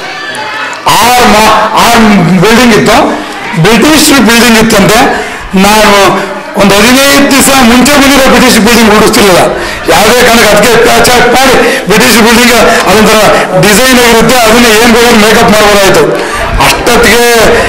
ಆರು ಮಾ ಆರು ಬಿಲ್ಡಿಂಗ್ ಇತ್ತು ಬ್ರಿಟಿಷ್ ಬಿಲ್ಡಿಂಗ್ ಇತ್ತಂತೆ ನಾನು ಒಂದು ಹದಿನೈದು ದಿವಸ ಮುಂಚೆ ಬಂದಿರೋ ಬ್ರಿಟಿಷ್ ಬಿಲ್ಡಿಂಗ್ ಉಡಿಸ್ತಿರ್ಲಿಲ್ಲ ಯಾವುದೇ ಕಾರಣಕ್ಕೆ ಅದಕ್ಕೆ ಪ್ಯಾಚ್ ಹಾಕಿ ಮಾಡಿ ಬ್ರಿಟಿಷ್ ಬಿಲ್ಡಿಂಗ್ ಅದೊಂಥರ ಡಿಸೈನ್ ಆಗಿರುತ್ತೆ ಅದನ್ನ ಏನ್ ಬೇಕಾದ್ರೂ ಮೇಕಪ್ ಮಾಡ್ಬೋದಾಯ್ತು ಅಷ್ಟೊತ್ತಿಗೆ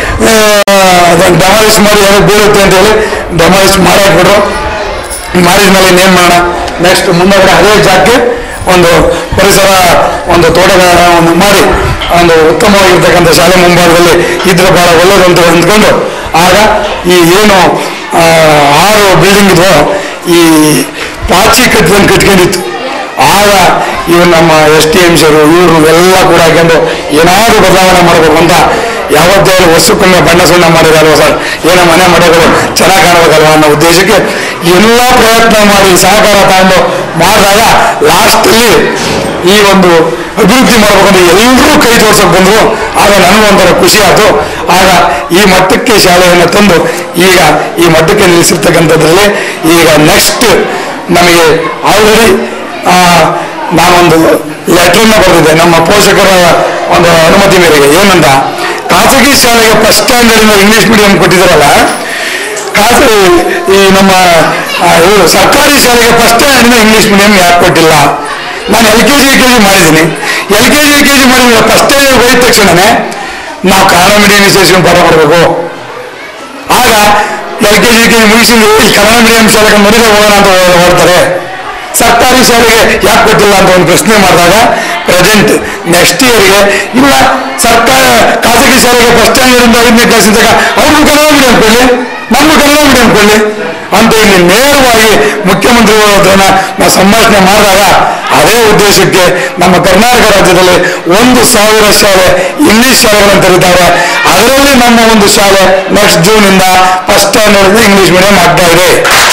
ಡೆಮಾಲಿಷ್ ಮಾಡಿ ಏನೋ ಬೀಳುತ್ತೆ ಅಂತ ಹೇಳಿ ಡೆಮಾಲಿಷ್ ಮಾಡಾಕ್ಬಿಟ್ರು ಮಾಡಿದ್ಮೇಲೆ ಇನ್ನೇನು ಮಾಡೋಣ ನೆಕ್ಸ್ಟ್ ಮುಂದಗಡೆ ಅದೇ ಜಾಗಕ್ಕೆ ಒಂದು ಪರಿಸರ ಒಂದು ತೋಟಗಾರವನ್ನು ಮಾಡಿ ಒಂದು ಉತ್ತಮವಾಗಿರ್ತಕ್ಕಂಥ ಶಾಲೆ ಮುಂಭಾಗದಲ್ಲಿ ಇದ್ರೆ ಬಹಳ ಒಳ್ಳೇದು ಅಂತ ಅಂದ್ಕೊಂಡು ಆಗ ಈ ಏನು ಆ, ಆರು ಬಿಲ್ಡಿಂಗ್ ಇದ್ವೋ ಈ ಪಾಚಿ ಕಟ್ಟಿದಂಗೆ ಕಟ್ಕೊಂಡಿತ್ತು ಆಗ ಇವ್ ನಮ್ಮ ಎಸ್ ಟಿ ಎಂ ಸಿರು ಇವರು ಎಲ್ಲ ಕೂಡ ಹಾಕೊಂಡು ಏನಾದರೂ ಬದಲಾವಣೆ ಮಾಡಬೇಕು ಅಂತ ಯಾವತ್ತೂ ಅವ್ರು ವರ್ಷಕ್ಕೊಮ್ಮೆ ಬಣ್ಣ ಸುಣ್ಣ ಮಾಡಿರಲ್ವ ಸರ್ ಏನೋ ಮನೆ ಮನೆಗಳು ಚೆನ್ನಾಗಿ ಕಾಣಬೇಕಲ್ವ ಅನ್ನೋ ಉದ್ದೇಶಕ್ಕೆ ಎಲ್ಲ ಪ್ರಯತ್ನ ಮಾಡಿ ಸಹಕಾರ ತಗೊಂಡು ಮಾಡಿದಾಗ ಲಾಸ್ಟಲ್ಲಿ ಈ ಒಂದು ಅಭಿವೃದ್ಧಿ ಮಾಡ್ಬೇಕಂದ್ರೆ ಎಲ್ಲರೂ ಕೈ ತೋರ್ಸಕ್ ಬಂದ್ರು ಆಗ ನನಗೂ ಒಂಥರ ಖುಷಿ ಆಯ್ತು ಆಗ ಈ ಮಟ್ಟಕ್ಕೆ ಶಾಲೆಯನ್ನು ತಂದು ಈಗ ಈ ಮಟ್ಟಕ್ಕೆ ನಿಲ್ಲಿಸಿರ್ತಕ್ಕಂಥದ್ರಲ್ಲಿ ಈಗ ನೆಕ್ಸ್ಟ್ ನಮಗೆ ಆಲ್ರೆಡಿ ನಾನೊಂದು ಲೆಟ್ರನ್ನ ಬರೆದಿದ್ದೆ ನಮ್ಮ ಪೋಷಕರ ಒಂದು ಅನುಮತಿ ಮೇರೆಗೆ ಏನಂತ ಖಾಸಗಿ ಶಾಲೆಗೆ ಫಸ್ಟ್ ಸ್ಟ್ಯಾಂಡರ್ಡ್ ಇಂಗ್ಲಿಷ್ ಮೀಡಿಯಂ ಕೊಟ್ಟಿದ್ದಾರಲ್ಲ ಖಾಸಗಿ ಈ ನಮ್ಮ ಆ, ಇವರು ಸರ್ಕಾರಿ ಶಾಲೆಗೆ ಫಸ್ಟ್ ಸ್ಟ್ಯಾಂಡರ್ಡ್ ಇಂಗ್ಲಿಷ್ ಮೀಡಿಯಂ ಯಾಕೆ ಕೊಟ್ಟಿಲ್ಲ ನಾನು L K G U K G ಮಾಡಿದ್ದೀನಿ L K G U K G ಮಾಡಿದ್ರೆ ಫಸ್ಟ್ ಸ್ಟ್ಯಾಂಡರ್ಡ್ ಹೋದ ತಕ್ಷಣನೇ ನಾವು ಕನ್ನಡ ಮೀಡಿಯಂ ಸೇರಿಸ್ಕೊಂಡು ಪಾಠ ಮಾಡಬೇಕು ಆಗ L K G K G ಮುಗಿಸಿದ್ರು ಈ ಕನ್ನಡ ಮೀಡಿಯಂ ಶಾಲೆಗೆ ಮೊದಲೇ ಹೋಗೋಣ ಅಂತ ಹೊರಡ್ತಾರೆ ಸರ್ಕಾರಿ ಶಾಲೆಗೆ ಯಾಕೆ ಕೊಟ್ಟಿಲ್ಲ ಅಂತ ಒಂದು ಪ್ರಶ್ನೆ ಮಾಡಿದಾಗ ಪ್ರೆಸೆಂಟ್ ನೆಕ್ಸ್ಟ್ ಇಯರ್ಗೆ ಇಲ್ಲ ಸರ್ಕಾರ ಖಾಸಗಿ ಶಾಲೆಗೆ ಫಸ್ಟ್ ಸ್ಟ್ಯಾಂಡರ್ಡ್ ಇಂದ ಐದನೇ ಕ್ಲಾಸ್ ಇದ್ದಾಗ ಅವ್ರಿಗೂ ಕನ್ನಡ ಮೀಡಿಯಂ ಕೊಡಲಿ ನಮಗೂ ಕನ್ನಡ ಮೀಡಿಯಂ ಕೊಡಲಿ ಅಂತ ಇಲ್ಲಿ ನೇರವಾಗಿ ಮುಖ್ಯಮಂತ್ರಿಗಳ ಹತ್ರನ ನಾವು ಸಂಭಾಷಣೆ ಮಾಡಿದಾಗ ಅದೇ ಉದ್ದೇಶಕ್ಕೆ ನಮ್ಮ ಕರ್ನಾಟಕ ರಾಜ್ಯದಲ್ಲಿ ಒಂದು ಸಾವಿರ ಶಾಲೆ ಇಂಗ್ಲಿಷ್ ಶಾಲೆಗಳನ್ನು ತೆರೀತಾರೆ ಅದರಲ್ಲಿ ನಮ್ಮ ಒಂದು ಶಾಲೆ ನೆಕ್ಸ್ಟ್ ಜೂನ್ ಇಂದ ಫಸ್ಟ್ ಸ್ಟ್ಯಾಂಡರ್ಡ್ ಇಂಗ್ಲಿಷ್ ಮೀಡಿಯಂ ಆಗ್ತಾ ಇದೆ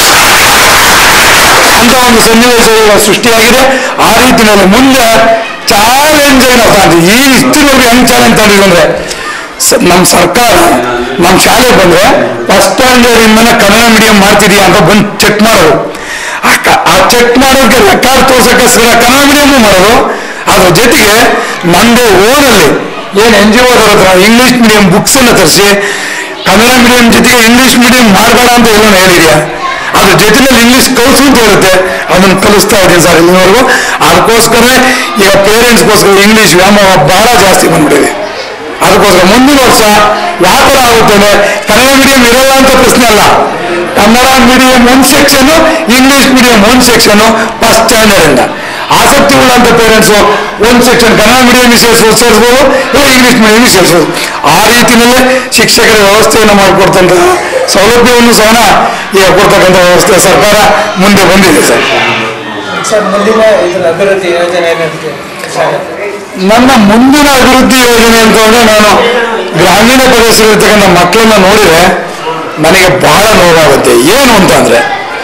ಅಂತ ಒಂದು ಸನ್ನಿವೇಶ ಈಗ ಸೃಷ್ಟಿಯಾಗಿದೆ ಆ ರೀತಿಯಲ್ಲಿ ಮುಂದೆ ಚಾಲೆಂಜ್ ಏನೋ ಈ ಇಷ್ಟಿನವರೆಗೆ ಹೆಂಗ್ ಚಾಲೆಂಜ್ ತಗೊಂಡಿದ್ರು ಅಂದ್ರೆ ಸ- ನಮ್ಮ ಸರ್ಕಾರ ನಮ್ಮ ಶಾಲೆ ಬಂದ್ರೆ ಫಸ್ಟ್ ಸ್ಟ್ಯಾಂಡರ್ಡ್ ಇಂದನೇ ಕನ್ನಡ ಮೀಡಿಯಂ ಮಾಡ್ತಿದೀಯಾ ಅಂತ ಬಂದು ಚೆಕ್ ಮಾಡೋದು ಆ ಕ- ಆ ಚೆಕ್ ಮಾಡೋದಕ್ಕೆ ರೆಕಾರ್ಡ್ ತೋರ್ಸಕ್ಕೋಸ್ಕರ ಕನ್ನಡ ಮೀಡಿಯಂ ಮಾಡೋದು ಅದ್ರ ಜೊತೆಗೆ ನಂದು ಓನಲ್ಲಿ ಏನು ಎನ್ ಜಿ ಓದವ್ರ ಹತ್ರ ಇಂಗ್ಲಿಷ್ ಮೀಡಿಯಂ ಬುಕ್ಸ್ ಅನ್ನ ತರಿಸಿ ಕನ್ನಡ ಮೀಡಿಯಂ ಜೊತೆಗೆ ಇಂಗ್ಲಿಷ್ ಮೀಡಿಯಂ ಮಾಡಬೇಡ ಅಂತ ಏನೋ ಹೇಳಿದ್ಯಾ ಅದ್ರ ಜೊತೆನಲ್ಲಿ ಇಂಗ್ಲಿಷ್ ಕಲಿಸು ಅಂತ ಹೇಳುತ್ತೆ ಅದನ್ನ ಕಲಿಸ್ತಾ ಇದ್ದೀನಿ ಸರ್ ಇಲ್ಲಿವರೆಗೂ ಅದಕ್ಕೋಸ್ಕರ ಈಗ ಪೇರೆಂಟ್ಸ್ಗೋಸ್ಕರ ಇಂಗ್ಲಿಷ್ ವ್ಯಾಮೋಹ ಬಹಳ ಜಾಸ್ತಿ ಬಂದ್ಬಿಟ್ಟಿದೆ ಅದಕ್ಕೋಸ್ಕರ ಮುಂದಿನ ವರ್ಷ ಯಾವ ಥರ ಆಗುತ್ತೆ ಅಂದ್ರೆ ಕನ್ನಡ ಮೀಡಿಯಂ ಇರಲ್ಲ ಅಂತ ಪ್ರಶ್ನೆ ಅಲ್ಲ ಕನ್ನಡ ಮೀಡಿಯಂ ಒಂದು ಸೆಕ್ಷನ್ ಇಂಗ್ಲಿಷ್ ಮೀಡಿಯಂ ಒಂದು ಸೆಕ್ಷನ್ ಫಸ್ಟ್ ಸ್ಟ್ಯಾಂಡರ್ಡ್ ಇಂದ ಆಸಕ್ತಿ ಉಳ್ಳಂತ ಪೇರೆಂಟ್ಸು ಒಂದು ಸೆಕ್ಷನ್ ಕನ್ನಡ ಮೀಡಿಯಂ ಸೇರಿಸ್ಬೋದು ಸೇರಿಸ್ಬೋದು ಇಲ್ಲ ಇಂಗ್ಲಿಷ್ ಮೀಡಿಯಂ ಸೇರಿಸ್ಬೋದು ಆ ರೀತಿಯಲ್ಲೇ ಶಿಕ್ಷಕರ ವ್ಯವಸ್ಥೆಯನ್ನು ಮಾಡಿಕೊಡ್ತಂತ ಸೌಲಭ್ಯವನ್ನು ಸಹ ಈಗ ಕೊಡ್ತಕ್ಕಂಥ ವ್ಯವಸ್ಥೆ ಸರ್ಕಾರ ಮುಂದೆ ಬಂದಿದೆ ಸರ್ ಸರ್ ಮುಂದಿನ ಇದರ ಅಭಿವೃದ್ಧಿ ಯೋಜನೆ ಏನಿರುತ್ತೆ ಶಾಲೆ ನನ್ನ ಮುಂದಿನ ಅಭಿವೃದ್ಧಿ ಯೋಜನೆ ಅಂತಂದ್ರೆ ನಾನು ಗ್ರಾಮೀಣ ಪ್ರದೇಶದಲ್ಲಿರ್ತಕ್ಕಂಥ ಮಕ್ಕಳನ್ನ ನೋಡಿದ್ರೆ ನನಗೆ ಬಹಳ ನೋವಾಗುತ್ತೆ ಏನು ಅಂತಂದ್ರೆ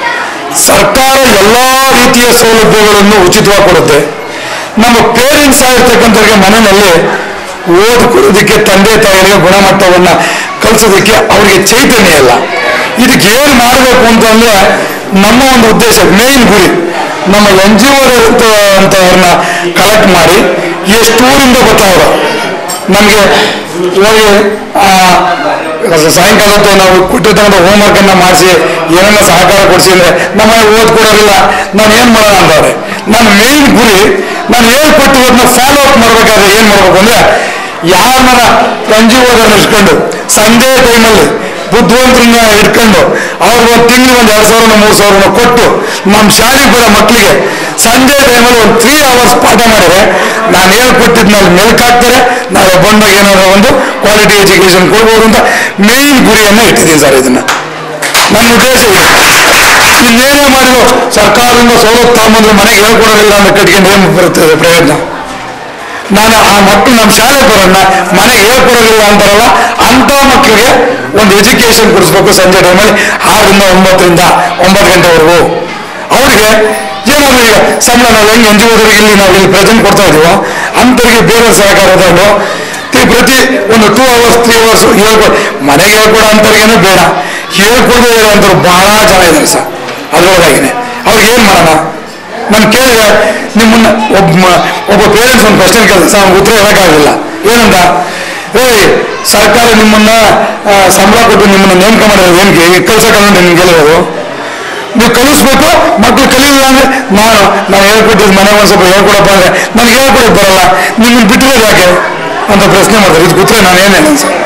ಸರ್ಕಾರ ಎಲ್ಲಾ ರೀತಿಯ ಸೌಲಭ್ಯಗಳನ್ನು ಉಚಿತವಾಗಿ ಕೊಡುತ್ತೆ ನಮ್ಮ ಪೇರೆಂಟ್ಸ್ ಆಗಿರ್ತಕ್ಕಂಥವ್ರಿಗೆ ಮನೆಯಲ್ಲಿ ಓದ್ಕೊಳ್ಳೋದಕ್ಕೆ ತಂದೆ ತಾಯಿಗಳಿಗೆ ಗುಣಮಟ್ಟವನ್ನ ಕಲಿಸೋದಕ್ಕೆ ಅವರಿಗೆ ಚೈತನ್ಯ ಇಲ್ಲ ಇದಕ್ಕೆ ಏನು ಮಾಡಬೇಕು ಅಂತಂದ್ರೆ ನಮ್ಮ ಒಂದು ಉದ್ದೇಶ ಮೇನ್ ಗುರಿ ನಮ್ಮ ಎನ್ ಜಿ ಅಂತವ್ರನ್ನ ಕಲೆಕ್ಟ್ ಮಾಡಿ ಎಷ್ಟು ಊರಿಂದ ಬರ್ತಾವ್ರು ನಮಗೆ ಹೋಗಿ ಆ, ಸಾಯಂಕಾಲ ಹೊತ್ತು ನಾವು ಕೊಟ್ಟಿರ್ತಕ್ಕಂಥ ಹೋಮ್ವರ್ಕ್ ಅನ್ನ ಮಾಡಿಸಿ ಏನನ್ನ ಸಹಕಾರ ಕೊಡಿಸಿ ಅಂದ್ರೆ ನಮ್ಮ ಓದ್ಕೊಡೋದಿಲ್ಲ ನಾನು ಏನ್ ಮಾಡೋಣ ಅಂತವ್ರೆ ನನ್ನ ಮೇನ್ ಗುರಿ ನಾನು ಹೇಳ್ಕೊಟ್ಟಿರೋದನ್ನ ಫಾಲೋ ಅಪ್ ಮಾಡ್ಬೇಕಾದ್ರೆ ಏನ್ ಮಾಡ್ಬೇಕು ಅಂದ್ರೆ ಯಾರನ್ನ ಸಂಜೆ ಓದೋದನ್ನ ಇಟ್ಕೊಂಡು ಸಂಡೇ ಟೈಮಲ್ಲಿ ಬುದ್ಧಿವಂತರನ್ನ ಇಟ್ಕೊಂಡು ಅವ್ರಿಗೆ ಒಂದು ತಿಂಗಳಿಗೆ ಒಂದು ಎರಡು ಸಾವಿರ ಮೂರು ಸಾವಿರ ಕೊಟ್ಟು ನಮ್ಮ ಶಾಲೆಗೆ ಬರೋ ಮಕ್ಕಳಿಗೆ ಸಂಡೇ ಟೈಮಲ್ಲಿ ಒಂದು ತ್ರೀ ಅವರ್ಸ್ ಪಾಠ ಮಾಡಿದ್ರೆ ನಾನು ಹೇಳ್ಕೊಟ್ಟಿದ್ನಲ್ಲಿ ಮೆಲ್ಕಾಕ್ತಾರೆ ನಾಳೆ ಬಂದಾಗ ಏನಾದ್ರು ಒಂದು ಕ್ವಾಲಿಟಿ ಎಜುಕೇಶನ್ ಕೊಡ್ಬೋದು ಅಂತ ಮೇನ್ ಗುರಿಯನ್ನ ಇಟ್ಟಿದ್ದೀನಿ ಸರ್ ಇದನ್ನ ನನ್ನ ಉದ್ದೇಶ ಇದೆ ಇನ್ನೇನೇ ಮಾಡಿದ್ರು ಸರ್ಕಾರದಿಂದ ಸವಲತ್ತು ತಗೊಂಬಂದ್ರೆ ಮನೆಗೆ ಹೇಳ್ಕೊಡೋದಿಲ್ಲ ಅಂತ ಕಟ್ಕೊಂಡು ಏನು ಬರ್ತದೆ ಪ್ರಯೋಜನ ನಾನು ಆ ಮಕ್ಕಳು ನಮ್ಮ ಶಾಲೆಗೆ ಬರೋಣ ಮನೆಗೆ ಹೇಳ್ಕೊಡೋದಿಲ್ಲ ಅಂತಾರಲ್ಲ ಅಂಥ ಮಕ್ಕಳಿಗೆ ಒಂದು ಎಜುಕೇಶನ್ ಕೊಡಿಸ್ಬೇಕು ಸಂಜೆ ಟೈಮಲ್ಲಿ ಆರರಿಂದ ಒಂಬತ್ತರಿಂದ ಒಂಬತ್ತು ಗಂಟೆವರೆಗೂ ಅವ್ರಿಗೆ ಏನಾದ್ರು ಈಗ ಸಂಬಳ ನಾವು ಹೆಂಗೆ ಎನ್ ಜಿ ಇಲ್ಲಿ ನಾವು ಇಲ್ಲಿ ಪ್ರೆಸೆಂಟ್ ಕೊಡ್ತಾ ಇದೀವೋ ಅಂಥವ್ರಿಗೆ ಬೇರೆ ಸಹಕಾರ ತಗೊಂಡು ತಿ- ಪ್ರತಿ ಒಂದು ಟೂ ಅವರ್ಸ್ ತ್ರೀ ಅವರ್ಸ್ ಹೇಳ್ಕೊ ಮನೆಗೆ ಹೇಳ್ಕೊಡೋ ಅಂಥವ್ರಿಗೇನೆ ಬೇಡ ಹೇಳ್ಕೊಡದೇ ಇರೋಂಥವ್ರು ಬಹಳ ಜನ ಇದ್ದಾರೆ ಸರ್ ಅದರೊಳಗಾಗಿನೇ ಅವ್ರಿಗೆ ಏನು ಮಾಡೋಣ ನಾನು ಕೇಳಿದೆ ನಿಮ್ಮನ್ನ ಒಬ್ಬ ಮ- ಒಬ್ಬ ಪೇರೆಂಟ್ಸ್ ಒಂದು ಕ್ವಶನ್ ಕೇಳಿದೆ ಸರ್ ಅವ್ನಿಗೆ ಉತ್ತರ ಹೇಳೋಕ್ಕಾಗಲಿಲ್ಲ ಏನಂತ ಏ ಸರ್ಕಾರ ನಿಮ್ಮನ್ನ ಆ, ಸಂಬಳ ಕೊಟ್ಟು ನಿಮ್ಮನ್ನ ನೇಮಕ ಮಾಡಿರೋದು ಏನಕ್ಕೆ ಈಗ ಕಳ್ಸಕ್ಕಲ್ಲ ನಿಮ್ಗೆ ಹೇಳಿರೋದು ನೀವು ಕಲಿಸ್ಬೇಕು ಮಕ್ಕಳು ಕಲಿಲಿಲ್ಲ ಅಂದ್ರೆ ನಾನು ನಾನು ಹೇಳ್ಕೊಟ್ಟಿದ್ದು ಮನೆ ಒಂದು ಸ್ವಲ್ಪ ಹೇಳ್ಕೊಡಪ್ಪ ಅಂದ್ರೆ ನನಗೆ ಹೇಳ್ಕೊಡಕ್ ಬರಲ್ಲ ನಿಮ್ಮನ್ನ ಬಿಟ್ಟಿರೋದು ಯಾಕೆ ಅಂತ ಪ್ರಶ್ನೆ ಮಾಡ್ತಾರೆ ಇದು ಕೂತ್ರೆ ನಾನು ಏನೇನು ಸರ್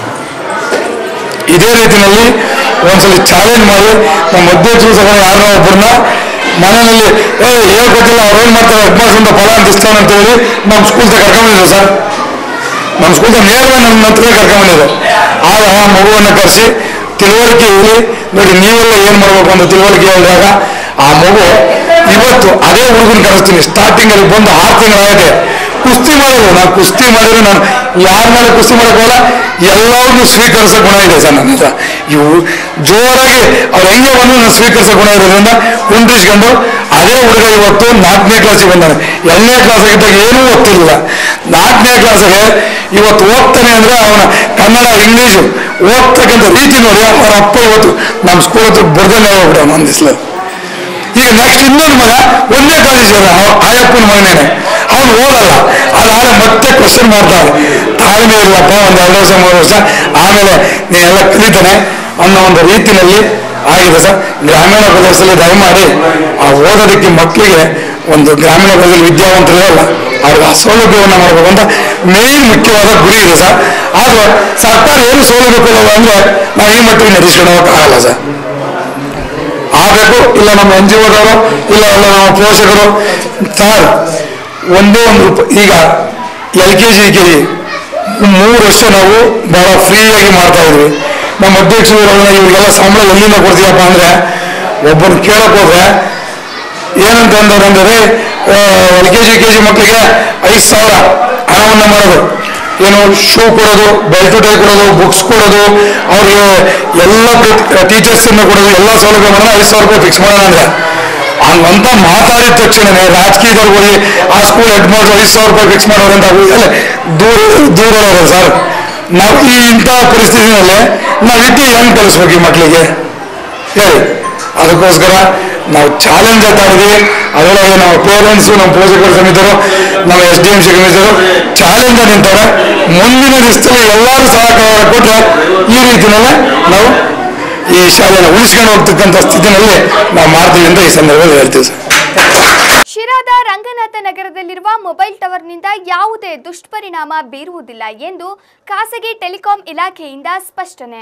ಇದೇ ರೀತಿಯಲ್ಲಿ ಒಂದ್ಸಲ ಚಾಲೆಂಜ್ ಮಾಡಿ ನಮ್ಮ ಅಧ್ಯಕ್ಷರು ಸಹ ಯಾರನ್ನ ಒಬ್ಬರನ್ನ ಮನೆಯಲ್ಲಿ ಏ ಹೇಳ್ಕೊಟ್ಟಿಲ್ಲ ಅವ್ರು ಏನ್ ಮಾಡ್ತಾರೆ ಹೆಡ್ ಅಂತ ಫಲ ಅಂತ ಇಸ್ತಾನೆ ಅಂತ ಹೇಳಿ ನಮ್ಮ ಸ್ಕೂಲ್ ಕರ್ಕೊಂಬಂದಿದ್ರು ಸರ್ ನಮ್ಮ ಸ್ಕೂಲ್ ನೇರವಾಗಿ ನನ್ನ ಹತ್ರ ಕರ್ಕೊಂಬಂದಿದ್ರು ಆಗ ಆ ಮಗುವನ್ನು ಕರೆಸಿ ತಿಳುವಳಿಕೆ ಹೇಳಿ ನೋಡಿ ನೀವೆಲ್ಲ ಏನ್ ಮಾಡ್ಬೇಕು ಅಂತ ತಿಳುವಳಿಕೆ ಹೇಳಿದಾಗ ಆ ಮಗು ಇವತ್ತು ಅದೇ ಹುಡುಗನ ಕರೆಸ್ತೀನಿ ಸ್ಟಾರ್ಟಿಂಗ್ ಅಲ್ಲಿ ಬಂದು ಆರು ತಿಂಗಳಾಗತ್ತೆ ಕುಸ್ತಿ ಮಾಡಿದ್ರು ನಾನು ಕುಸ್ತಿ ಮಾಡಿದ್ರೆ ನಾನು ಯಾರ ಮೇಲೆ ಕುಸ್ತಿ ಮಾಡೋಕ್ಕಲ್ಲ ಎಲ್ಲವ್ರನ್ನೂ ಸ್ವೀಕರಿಸೋ ಗುಣ ಇದೆ ಸರ್ ನನ್ನ ಹತ್ರ ಇವು ಜೋರಾಗಿ ಅವ್ರು ಹೆಂಗೆ ಬಂದು ನಾನು ಸ್ವೀಕರಿಸೋ ಗುಣ ಇರೋದ್ರಿಂದ ಕುಂಡ್ರಿಸ್ಕೊಂಡು ಅದೇ ಹುಡುಗ ಇವತ್ತು ನಾಲ್ಕನೇ ಕ್ಲಾಸಿಗೆ ಬಂದಾನೆ ಎರಡನೇ ಕ್ಲಾಸಿಗೆ ಇದ್ದಾಗ ಏನೂ ಓದ್ತಿರ್ಲಿಲ್ಲ ನಾಲ್ಕನೇ ಕ್ಲಾಸಿಗೆ ಇವತ್ತು ಓದ್ತಾನೆ ಅಂದ್ರೆ ಅವನ ಕನ್ನಡ ಇಂಗ್ಲೀಷು ಓದ್ತಕ್ಕಂಥ ರೀತಿ ನೋಡಿ ಅವರ ಅಪ್ಪ ಇವತ್ತು ನಮ್ಮ ಸ್ಕೂಲ್ ಹತ್ರ ಬರ್ದಲ್ಲೇ ಹೋಗ್ಬಿಟ್ಟ ಒಂದು ದಿಸ್ಲ ಈಗ ನೆಕ್ಸ್ಟ್ ಇನ್ನೊಂದು ಮಗ ಒಂದೇ ಕಾಲೇಜ್ ಅಲ್ಲ ಆಯಪ್ಪನ ಮಗನೇನೆ ಅವನು ಓದಲ್ಲ ಅದಾದ್ರೆ ಮತ್ತೆ ಕ್ವಶನ್ ಮಾಡ್ತಾನೆ ತಾಳ್ಮೆ ಇಲ್ಲಪ್ಪ ಒಂದು ಎರಡು ವರ್ಷ ಮೂರು ವರ್ಷ ಆಮೇಲೆ ನೀನೆಲ್ಲ ಕಲಿತಾನೆ ಅನ್ನೋ ಒಂದು ರೀತಿಯಲ್ಲಿ ಆಗಿದೆ ಸರ್ ಗ್ರಾಮೀಣ ಪ್ರದೇಶದಲ್ಲಿ ದಯಮಾಡಿ ಆ ಓದೋದಕ್ಕೆ ಮಕ್ಕಳಿಗೆ ಒಂದು ಗ್ರಾಮೀಣ ಪ್ರದೇಶದಲ್ಲಿ ವಿದ್ಯಾವಂತರಿರಲ್ಲ ಅವ್ರಿಗೆ ಆ ಸೌಲಭ್ಯವನ್ನು ಮಾಡಬೇಕು ಅಂತ ಮೇನ್ ಮುಖ್ಯವಾದ ಗುರಿ ಇದೆ ಸರ್ ಆದ್ರೆ ಸರ್ಕಾರ ಏನು ಸೌಲಭ್ಯ ಕೊಡೋದು ಅಂದ್ರೆ ನಾವು ಈ ಮಟ್ಟಿಗೆ ನಡೆಸ್ಕೊಂಡು ಹೋಗಕ್ಕಾಗಲ್ಲ ಸರ್ ಆಗಬೇಕು ಇಲ್ಲ ನಮ್ಮ ಎನ್ ಜಿ ಒದವರು ಇಲ್ಲ ಎಲ್ಲ ನಮ್ಮ ಪೋಷಕರು ಸರ್ ಒಂದೇ ಒಂದು ರೂಪ ಈಗ L K G K G ಮೂರು ವರ್ಷ ನಾವು ಬಹಳ ಫ್ರೀಯಾಗಿ ಮಾಡ್ತಾ ಇದ್ವಿ ನಮ್ಮ ಅಧ್ಯಕ್ಷರು ಇವರಿಗೆಲ್ಲ ಸಂಬಳ ಎಲ್ಲಿಂದ ಕೊಡ್ತೀಯಪ್ಪ ಅಂದ್ರೆ ಒಬ್ಬನು ಕೇಳಕ್ ಹೋದ್ರೆ ಏನಂತ ಅಂದವ್ರಂದ್ರೆ L K G K G ಮಕ್ಕಳಿಗೆ ಐದು ಸಾವಿರ ಹಣವನ್ನು ಮಾಡೋದು ಏನು ಶೂ ಕೊಡೋದು ಬೆಲ್ಟ್ ಟೈ ಕೊಡೋದು ಬುಕ್ಸ್ ಕೊಡೋದು ಅವ್ರಿಗೆ ಎಲ್ಲ ಟೀಚರ್ಸ್ ಕೊಡೋದು ಎಲ್ಲ ಸೌಲಭ್ಯ ಮಾಡೋದು ಐದು ಸಾವಿರ ರೂಪಾಯಿ ಫಿಕ್ಸ್ ಮಾಡೋಣ ಅಂದ್ರೆ ಹಂಗಂತ ಮಾತಾಡಿದ ತಕ್ಷಣನೇ ರಾಜಕೀಯದವ್ರು ಹೋಗಿ ಆ ಸ್ಕೂಲ್ ಹೆಡ್ ಮಾಸ್ಟರ್ ಐದು ಸಾವಿರ ರೂಪಾಯಿ ಫಿಕ್ಸ್ ಮಾಡೋರು ಅಂತ ಎಲ್ಲ ದೂರ ದೂರ ಇರೋದು ಸರ್ ನಾವು ಈ ಇಂಥ ಪರಿಸ್ಥಿತಿನಲ್ಲಿ ನಾವು ವಿದ್ಯೆ ಹೆಂಗ್ ಕಲಿಸ್ಬೇಕು ಈ ಮಕ್ಕಳಿಗೆ ಹೇಳಿ ಅದಕ್ಕೋಸ್ಕರ ನಾವು ಚಾಲೆಂಜ್ ಮಾಡಿದ್ವಿ ಅದರೊಳಗೆ ನಾವು ಪೇರೆಂಟ್ಸು ನಮ್ಮ ಪೋಷಕರ ಸಮಿತರು ನಮ್ಮ ಎಸ್ ಡಿ ಎಂ ಸಿ ಸಮಿತರು ಚಾಲೆಂಜ್ ನಿಂತಾರೆ ಮುಂದಿನ ದಿವಸದಲ್ಲಿ ಎಲ್ಲರೂ ಸಹಕಾರ ಕೊಟ್ಟರೆ ಈ ರೀತಿಯಲ್ಲೇ ನಾವು ಈ ಶಾಲೆನ ಉಳಿಸ್ಕೊಂಡು ಹೋಗ್ತಕ್ಕಂಥ ಸ್ಥಿತಿನಲ್ಲಿ ನಾವು ಮಾಡ್ತೀವಿ ಅಂತ ಈ ಸಂದರ್ಭದಲ್ಲಿ ಹೇಳ್ತೀವಿ ಸರ್ ಶಿರಾದ ರಂಗನಾಥ ನಗರದಲ್ಲಿರುವ ಮೊಬೈಲ್ ಟವರ್ನಿಂದ ಯಾವುದೇ ದುಷ್ಪರಿಣಾಮ ಬೀರುವುದಿಲ್ಲ ಎಂದು ಖಾಸಗಿ ಟೆಲಿಕಾಂ ಇಲಾಖೆಯಿಂದ ಸ್ಪಷ್ಟನೆ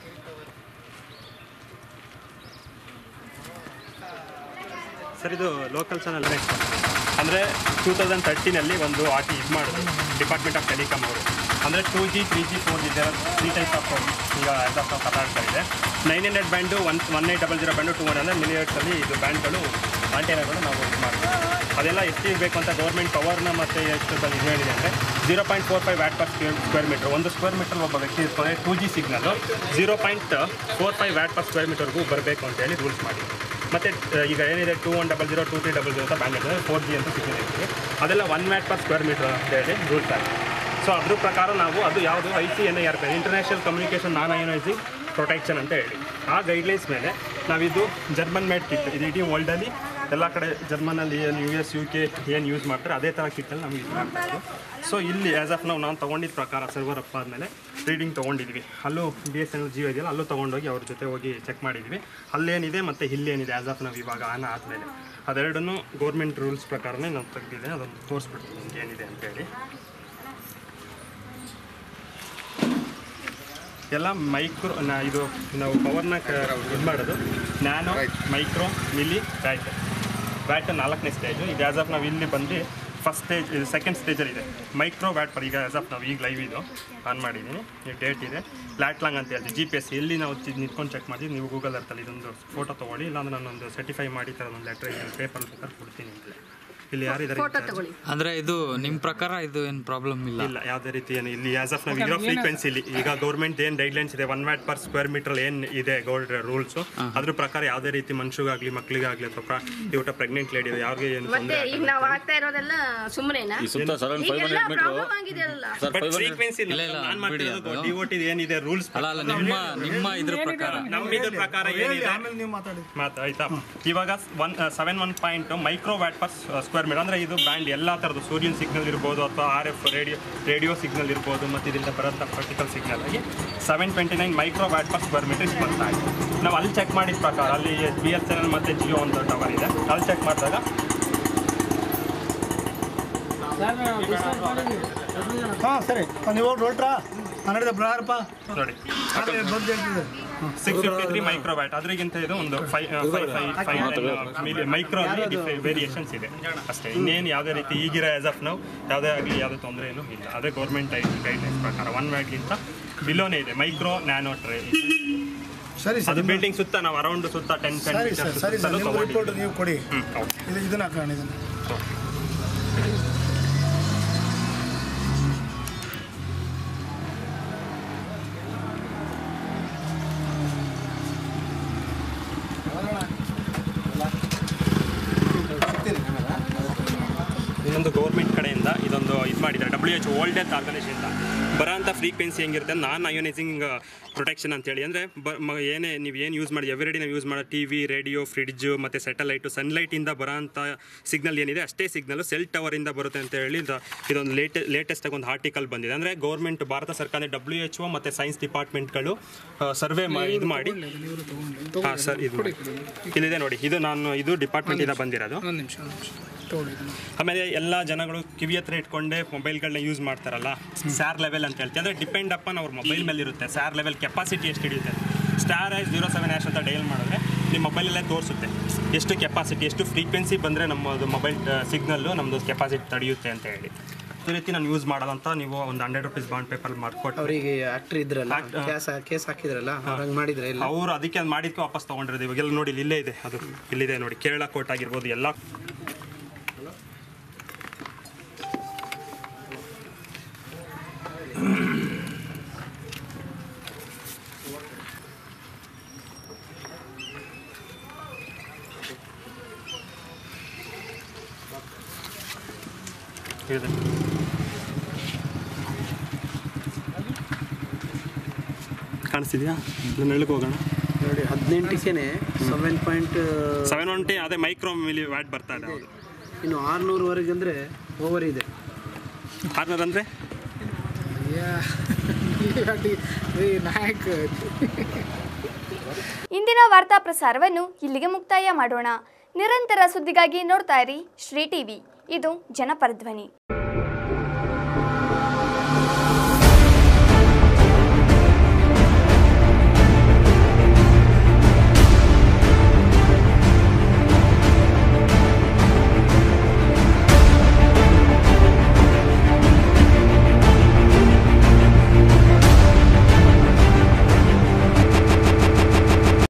ಸರ್ ಇದು ಲೋಕಲ್ ಚಾನಲ್ ಅಂದರೆ ಟೂ ತೌಸಂಡ್ ತರ್ಟೀನಲ್ಲಿ ಒಂದು ಆರ್ ಟಿ ಇದು ಮಾಡಿದ್ರು ಡಿಪಾರ್ಟ್ಮೆಂಟ್ ಆಫ್ ಟೆಲಿಕಾಮ್ ಅವರು ಅಂದರೆ two G three G four G three type of ಈಗ ಆ್ಯಸ್ ಆಫ್ ಕರ್ನಾಟಕ ಇದೆ nine hundred band one one eight double zero band two one ಅಂದರೆ ಮಿಲಿಯರ್ಸಲ್ಲಿ ಇದು ಬ್ಯಾಂಡ್ಗಳು ಆಂಟೇನಾಗಳು ನಾವು ಇದು ಮಾಡ್ತೀವಿ ಅದೆಲ್ಲ ಎಷ್ಟು ಇರಬೇಕು ಅಂತ ಗೌರ್ಮೆಂಟ್ ಪವರ್ನ ಮತ್ತು ಎಷ್ಟು ಇದು ಹೇಳಿದೆ ಅಂದರೆ zero point four five watt per square square metre ಒಂದು ಸ್ಕ್ವೇರ್ ಮೀಟರ್ ಒಬ್ಬ ವ್ಯಕ್ತಿ ಇಟ್ಕೊಂಡ್ರೆ two G signal zero point four five watt per square ಮೀಟರ್ಗೂ ಬರಬೇಕು ಅಂತೇಳಿ ರೂಲ್ಸ್ ಮಾಡಿ ಮತ್ತು ಈಗ ಏನಿದೆ two one double zero two three double zero ಅಂತ ಬ್ಯಾಂಡ್ ಇದೆ ಫೋರ್ ಜಿ ಅಂತ ಸಿಗ್ನಲ್ ಇರ್ತೀವಿ ಅದೆಲ್ಲ one watt per square metre ಅಂತ ಹೇಳಿ ರೂಲ್ಸ್ ಆಗಿದೆ ಸೊ ಅದ್ರ ಪ್ರಕಾರ ನಾವು ಅದು ಯಾವುದು I C N I R P international communication non ionising protection ಅಂತ ಹೇಳಿ ಆ ಗೈಡ್ಲೈನ್ಸ್ ಮೇಲೆ ನಾವಿದು ಜರ್ಮನ್ ಮೇಡ್ ಕಿಟ್ ಇದು ಇಡೀ ವರ್ಲ್ಡಲ್ಲಿ ಎಲ್ಲ ಕಡೆ ಜರ್ಮನಲ್ಲಿ ಏನು ಯು ಎಸ್ ಯು ಕೆ ಏನು ಯೂಸ್ ಮಾಡ್ತಾರೆ ಅದೇ ಥರ ಕಿಟ್ಟಲ್ಲಿ ನಮಗೆ ಯೂಸ್ ಮಾಡ್ತಾರೆ ಸೊ ಇಲ್ಲಿ ಆ್ಯಸ್ ಆಫ್ ನಾವು ನಾನು ತೊಗೊಂಡಿದ್ದ ಪ್ರಕಾರ ಸರ್ವರ್ ಅಪ್ ಆದಮೇಲೆ ರೀಡಿಂಗ್ ತೊಗೊಂಡಿದ್ವಿ ಅಲ್ಲೂ ಬಿ ಎಸ್ ಎನ್ ಜಿಯೋ ಇದೆಯಲ್ಲ ಅಲ್ಲೂ ತೊಗೊಂಡೋಗಿ ಅವ್ರ ಜೊತೆ ಹೋಗಿ ಚೆಕ್ ಮಾಡಿದ್ವಿ ಅಲ್ಲೇನಿದೆ ಮತ್ತು ಇಲ್ಲೇನಿದೆ ಆ್ಯಸ್ ಆಫ್ ನಾವು ಇವಾಗ ಆನ್ ಆದಮೇಲೆ ಅದೆರಡನ್ನೂ ಗೌರ್ಮೆಂಟ್ ರೂಲ್ಸ್ ಪ್ರಕಾರನೇ ನಾವು ತೆಗೆದಿದೆ ಅದನ್ನು ತೋರಿಸ್ಬಿಡ್ತೀನಿ ನಿಮ್ಗೆ ಏನಿದೆ ಅಂತೇಳಿ ಎಲ್ಲ ಮೈಕ್ರೋ ನಾ ಇದು ನಾವು ಪವರ್ನ ಇದು ಮಾಡೋದು nano micro milli watt watt ನಾಲ್ಕನೇ ಸ್ಟೇಜು ಈಗ ಆ್ಯಸ್ ಆಫ್ ನಾವು ಇಲ್ಲಿ ಬಂದು ಫಸ್ಟ್ ಸ್ಟೇಜ್ ಇದು ಸೆಕೆಂಡ್ ಸ್ಟೇಜಲ್ಲಿ ಇದೆ ಮೈಕ್ರೋ ವ್ಯಾಟ್ ಪರ್ ಈಗ ಆ್ಯಸ್ ಆಫ್ ನಾವು ಈಗ ಲೈವ್ ಇದು ಆನ್ ಮಾಡಿದ್ದೀನಿ ಈ ಡೇಟ್ ಇದೆ ಲ್ಯಾಟ್ ಲಾಂಗ್ ಅಂತ ಹೇಳ್ತೀವಿ ಜಿ ಪಿ ಎಸ್ ಎಲ್ಲಿ ನಾವು ಚಿ- ನಿಂತ್ಕೊಂಡು ಚೆಕ್ ಮಾಡ್ತೀವಿ ನೀವು ಗೂಗಲ್ ಅರ್ಥಲ್ಲಿ ಇದೊಂದು ಫೋಟೋ ತೊಗೊಳ್ಳಿ ಇಲ್ಲಾಂದ್ರೆ ನಾನೊಂದು ಸರ್ಟಿಫೈ ಮಾಡಿ ಥರ ಒಂದು ಲೆಟ್ರ್ ಪೇಪರ್ ಬೇಕಾದ್ರೆ ಕೊಡ್ತೀನಿ ಇಲ್ಲಿ ಇಲ್ಲಿ ಯಾರು ಇದ್ದಾರೆ ಅಂದ್ರೆ ಇದು ನಿಮ್ ಪ್ರಕಾರ ಇದು ಏನ್ ಪ್ರಾಬ್ಲಮ್ ಇಲ್ಲ ಇಲ್ಲ ಯಾವುದೇ ರೀತಿ ಏನು ಇಲ್ಲಿ ಆಸ್ ಆಫ್ ನಾವು ಇರೋ ಫ್ರೀಕ್ವೆನ್ಸಿ ಇಲ್ಲಿ ಈಗ ಗೌರ್ಮೆಂಟ್ ಏನು ಗೈಡ್ಲೈನ್ಸ್ ಇದೆ one watt per square metre ಏನು ಇದೆ ಗೌರ್ಡ್ ರೂಲ್ಸ್ ಅದ್ರ ಪ್ರಕಾರ ಯಾವುದೇ ರೀತಿ ಮನುಷ್ಯಗಾಗ್ಲಿ ಮಕ್ಕಳಿಗಾಗ್ಲಿ ಅಥವಾ ಇವ್ಟ ಪ್ರೆಗ್ನೆಂಟ್ ಲೇಡಿ ಯಾರಿಗೆ ಏನು ಮತ್ತೆ ಈಗ ನಾವು ಆಗ್ತಾ ಇರೋದೆಲ್ಲ ಸುಮ್ಮನೆನಾ ಈಗೆಲ್ಲ ಪ್ರಾಬ್ಲಮ್ ಆಗಿದೆಯಲ್ಲ ಬಟ್ ಫ್ರೀಕ್ವೆನ್ಸಿ ನಾನು ಮಾಡ್ತಿರೋದು ಡಿಒಟಿ ಏನಿದೆ ರೂಲ್ಸ್ ಅಲ್ಲ ಅಲ್ಲ ನಿಮ್ಮ ನಿಮ್ಮ ಇದ್ರ ಪ್ರಕಾರ ನಮ್ಮ ಇದ್ರ ಪ್ರಕಾರ ಏನಿದೆ ಮಾತು ಆಯ್ತಾ ಇವಾಗ one seven one point micro watt per square metre ಅಂದ್ರೆ ಇದು ಬ್ಯಾಂಡ್ ಎಲ್ಲ ಥರದ್ದು ಸೂರ್ಯನ್ ಸಿಗ್ನಲ್ ಇರ್ಬೋದು ಅಥವಾ R F radio radio signal ಇರ್ಬೋದು ಮತ್ತು ಇದರಿಂದ ಬರೋಂಥ ಪರ್ಟಿಕಲ್ ಸಿಗ್ನಲ್ ಆಗಿ seven twenty nine micro watt per square metre ಇಷ್ಟು ಬರ್ತಾ ಇದೆ ನಾವು ಅಲ್ಲಿ ಚೆಕ್ ಮಾಡಿದ ಪ್ರಕಾರ ಅಲ್ಲಿ ಬಿ ಎಸ್ ಎನ್ ಎಲ್ ಮತ್ತು ಜಿಯೋ ಒಂದು ಟವರ್ ಇದೆ ಅಲ್ಲಿ ಚೆಕ್ ಮಾಡಿದಾಗ ಹಾಂ ಸರಿ ನೀವು ಹೋಗಿ ಹೊರಟ್ರಾ ಹನ್ನೆರಡು ಬರಾರಪ್ಪ ನೋಡಿ ಬಂದು ಹೇಳ್ತಿದ್ದೆ six fifty three micro watt ಅದ್ರಿಗಿಂತ ಇದು ಒಂದು five five five micro variations ಇದೆ ಅಷ್ಟೇ ಇನ್ನೇನು ಯಾವುದೇ ರೀತಿ ಈಗಿರೋ ಆಸ್ ಆಫ್ ನಾವು ಯಾವುದೇ ಆಗಲಿ ಯಾವುದೇ ತೊಂದರೆ ಏನು ಇಲ್ಲ ಅದೇ ಗೌರ್ಮೆಂಟ್ ಗೈಡ್ಲೈನ್ಸ್ ಪ್ರಕಾರ ಒನ್ ವ್ಯಾಟ್ಗಿಂತ ಬಿಲೋನೇ ಇದೆ ಮೈಕ್ರೋ ನ್ಯಾನೋ ಟ್ರೇ ಸರಿ ಅದು ಸರ್ ಬಿಲ್ಡಿಂಗ್ ಸುತ್ತ ನಾವು ಅರೌಂಡ್ ಸುತ್ತ ಟೆನ್ ಸರಿ ಸರ್ ಸರಿ ಸರ್ ನಿಮ್ಮ ರಿಪೋರ್ಟ್ ನೀವು ಕೊಡಿ ಹ್ಞೂ ಓಕೆ ಇದು ಇದನ್ನ ಹಾಕೋಣ ಇದನ್ನು ಇನ್ನೊಂದು ಗೌರ್ಮೆಂಟ್ ಕಡೆಯಿಂದ ಇದೊಂದು ಇದು ಮಾಡಿದ್ದಾರೆ W H world health organisation ಬರೋಂಥ ಫ್ರೀಕ್ವೆನ್ಸಿ ಹೆಂಗಿರುತ್ತೆ ನಾನ್ ಅಯೋನೈಸಿಂಗ್ ಪ್ರೊಟೆಕ್ಷನ್ ಅಂತೇಳಿ ಅಂದರೆ ಬ ಮ- ಏನೇ ನೀವು ಏನು ಯೂಸ್ ಮಾಡಿ ಎವ್ರಿಡೇ ನಾವು ಯೂಸ್ ಮಾಡೋ ಟಿ ವಿ ರೇಡಿಯೋ ಫ್ರಿಡ್ಜು ಮತ್ತು ಸ್ಯಾಟಲೈಟು ಸನ್ಲೈಟಿಂದ ಬರೋಂಥ ಸಿಗ್ನಲ್ ಏನಿದೆ ಅಷ್ಟೇ ಸಿಗ್ನಲ್ ಸೆಲ್ ಟವರಿಂದ ಬರುತ್ತೆ ಅಂತ ಹೇಳಿ ಇದು- ಇದೊಂದು ಲೇಟೆ ಲೇಟೆಸ್ಟಾಗಿ ಒಂದು ಆರ್ಟಿಕಲ್ ಬಂದಿದೆ ಅಂದರೆ ಗೌರ್ಮೆಂಟ್ ಭಾರತ ಸರ್ಕಾರ ಡಬ್ಲ್ಯೂ ಎಚ್ ಒ ಮತ್ತು ಸೈನ್ಸ್ ಡಿಪಾರ್ಟ್ಮೆಂಟ್ಗಳು ಸರ್ವೆ ಮಾಡಿ ಇದು ಮಾಡಿ ಹಾಂ ಸರ್ ಇದು ಮಾಡಿ. ಇಲ್ಲಿದೆ ನೋಡಿ ಇದು ನಾನು ಇದು ಡಿಪಾರ್ಟ್ಮೆಂಟಿಂದ ಬಂದಿರೋದು ಒಂದು ನಿಮಿಷ ಒಂದು ನಿಮಿಷ ತೊಗೊಳ್ಳಿ ಇದನ್ನು ಆಮೇಲೆ ಎಲ್ಲ ಜನಗಳು ಕಿವಿ ಹತ್ರ ಇಟ್ಕೊಂಡೆ ಮೊಬೈಲ್ಗಳನ್ನ ಯೂಸ್ ಮಾಡ್ತಾರಲ್ಲ ಸ್ಯಾರ್ ಲೆವೆಲ್ ಅಂತ ಹೇಳ್ತೀವಿ ಅಂದರೆ ಡಿಪೆಂಡ್ ಅಪ್ಪನ್ ಅವ್ರ ಮೊಬೈಲ್ ಮೇಲೆ ಇರುತ್ತೆ ಸ್ಯಾರ್ ಲೆವೆಲ್ ಕೆಪಾಸಿಟಿ ಎಷ್ಟು ಹಿಡಿಯುತ್ತೆ star hash zero seven hash ಅಂತ ಡೈಲ್ ಮಾಡಿದ್ರೆ ನಿಮ್ಮ ಮೊಬೈಲಲ್ಲೇ ತೋರಿಸುತ್ತೆ ಎಷ್ಟು ಕೆಪಾಸಿಟಿ ಎಷ್ಟು ಫ್ರೀಕ್ವೆನ್ಸಿ ಬಂದರೆ ನಮ್ಮದು ಮೊಬೈಲ್ ಸಿಗ್ನಲ್ಲು ನಮ್ಮದು ಕೆಪಾಸಿಟಿ ತಡೆಯುತ್ತೆ ಅಂತ ಹೇಳಿ ರೀತಿ ನಾನು ಯೂಸ್ ಮಾಡೋದಂತ ನೀವು ಒಂದು ಹಂಡ್ರೆಡ್ ರುಪೀಸ್ ಬಾಂಡ್ ಪೇಪರ್ ಮಾಡ್ಕೊಟ್ಟು ಅವರಿಗೆ ಆಕ್ಟರ್ ಇದ್ರಲ್ಲ Act- ಕೇಸ್ ಕೇಸ್ ಹಾಕಿದ್ರಲ್ಲ ಅವ್ರು ಹಂಗೆ ಮಾಡಿದ್ರೆ ಇಲ್ಲ ಅವ್ರು ಅದಕ್ಕೆ ಅದು ಮಾಡಿದ್ಕೆ ವಾಪಸ್ ತೊಗೊಂಡಿರೋದು ಇವಾಗೆಲ್ಲ ನೋಡಿ ಇಲ್ಲಿ ಇಲ್ಲೇ ಇದೆ ಅದು ಇಲ್ಲಿದೆ ನೋಡಿ ಕೇರಳ ಕೋರ್ಟ್ ಆಗಿರ್ಬೋದು ಎಲ್ಲ ಇದೆ ಕಾಣಿಸ್ತಿದ್ಯಾ ನಾನು ಹೇಳಕ್ ಹೋಗೋಣ ನೋಡಿ ಹದಿನೆಂಟಕ್ಕೇನೆ ಸೆವೆನ್ ಪಾಯಿಂಟ್ ಸೆವೆನ್ ಒನ್ ಅದೇ ಮೈಕ್ರೋ ಮಿಲಿ ವ್ಯಾಟ್ ಬರ್ತಾ ಇದೆ ಹೌದು ಇನ್ನು ಆರುನೂರವರೆಗೆ ಅಂದರೆ ಓವರ್ ಇದೆ ಆರ್ನರ್ ಅಂದರೆ ಇಂದಿನ ವಾರ್ತಾ ಪ್ರಸಾರವನ್ನು ಇಲ್ಲಿಗೆ ಮುಕ್ತಾಯ ಮಾಡೋಣ ನಿರಂತರ ಸುದ್ದಿಗಾಗಿ ನೋಡ್ತಾ ಇರಿ ಶ್ರೀ ಟಿವಿ ಇದು ಜನಪರ ಧ್ವನಿ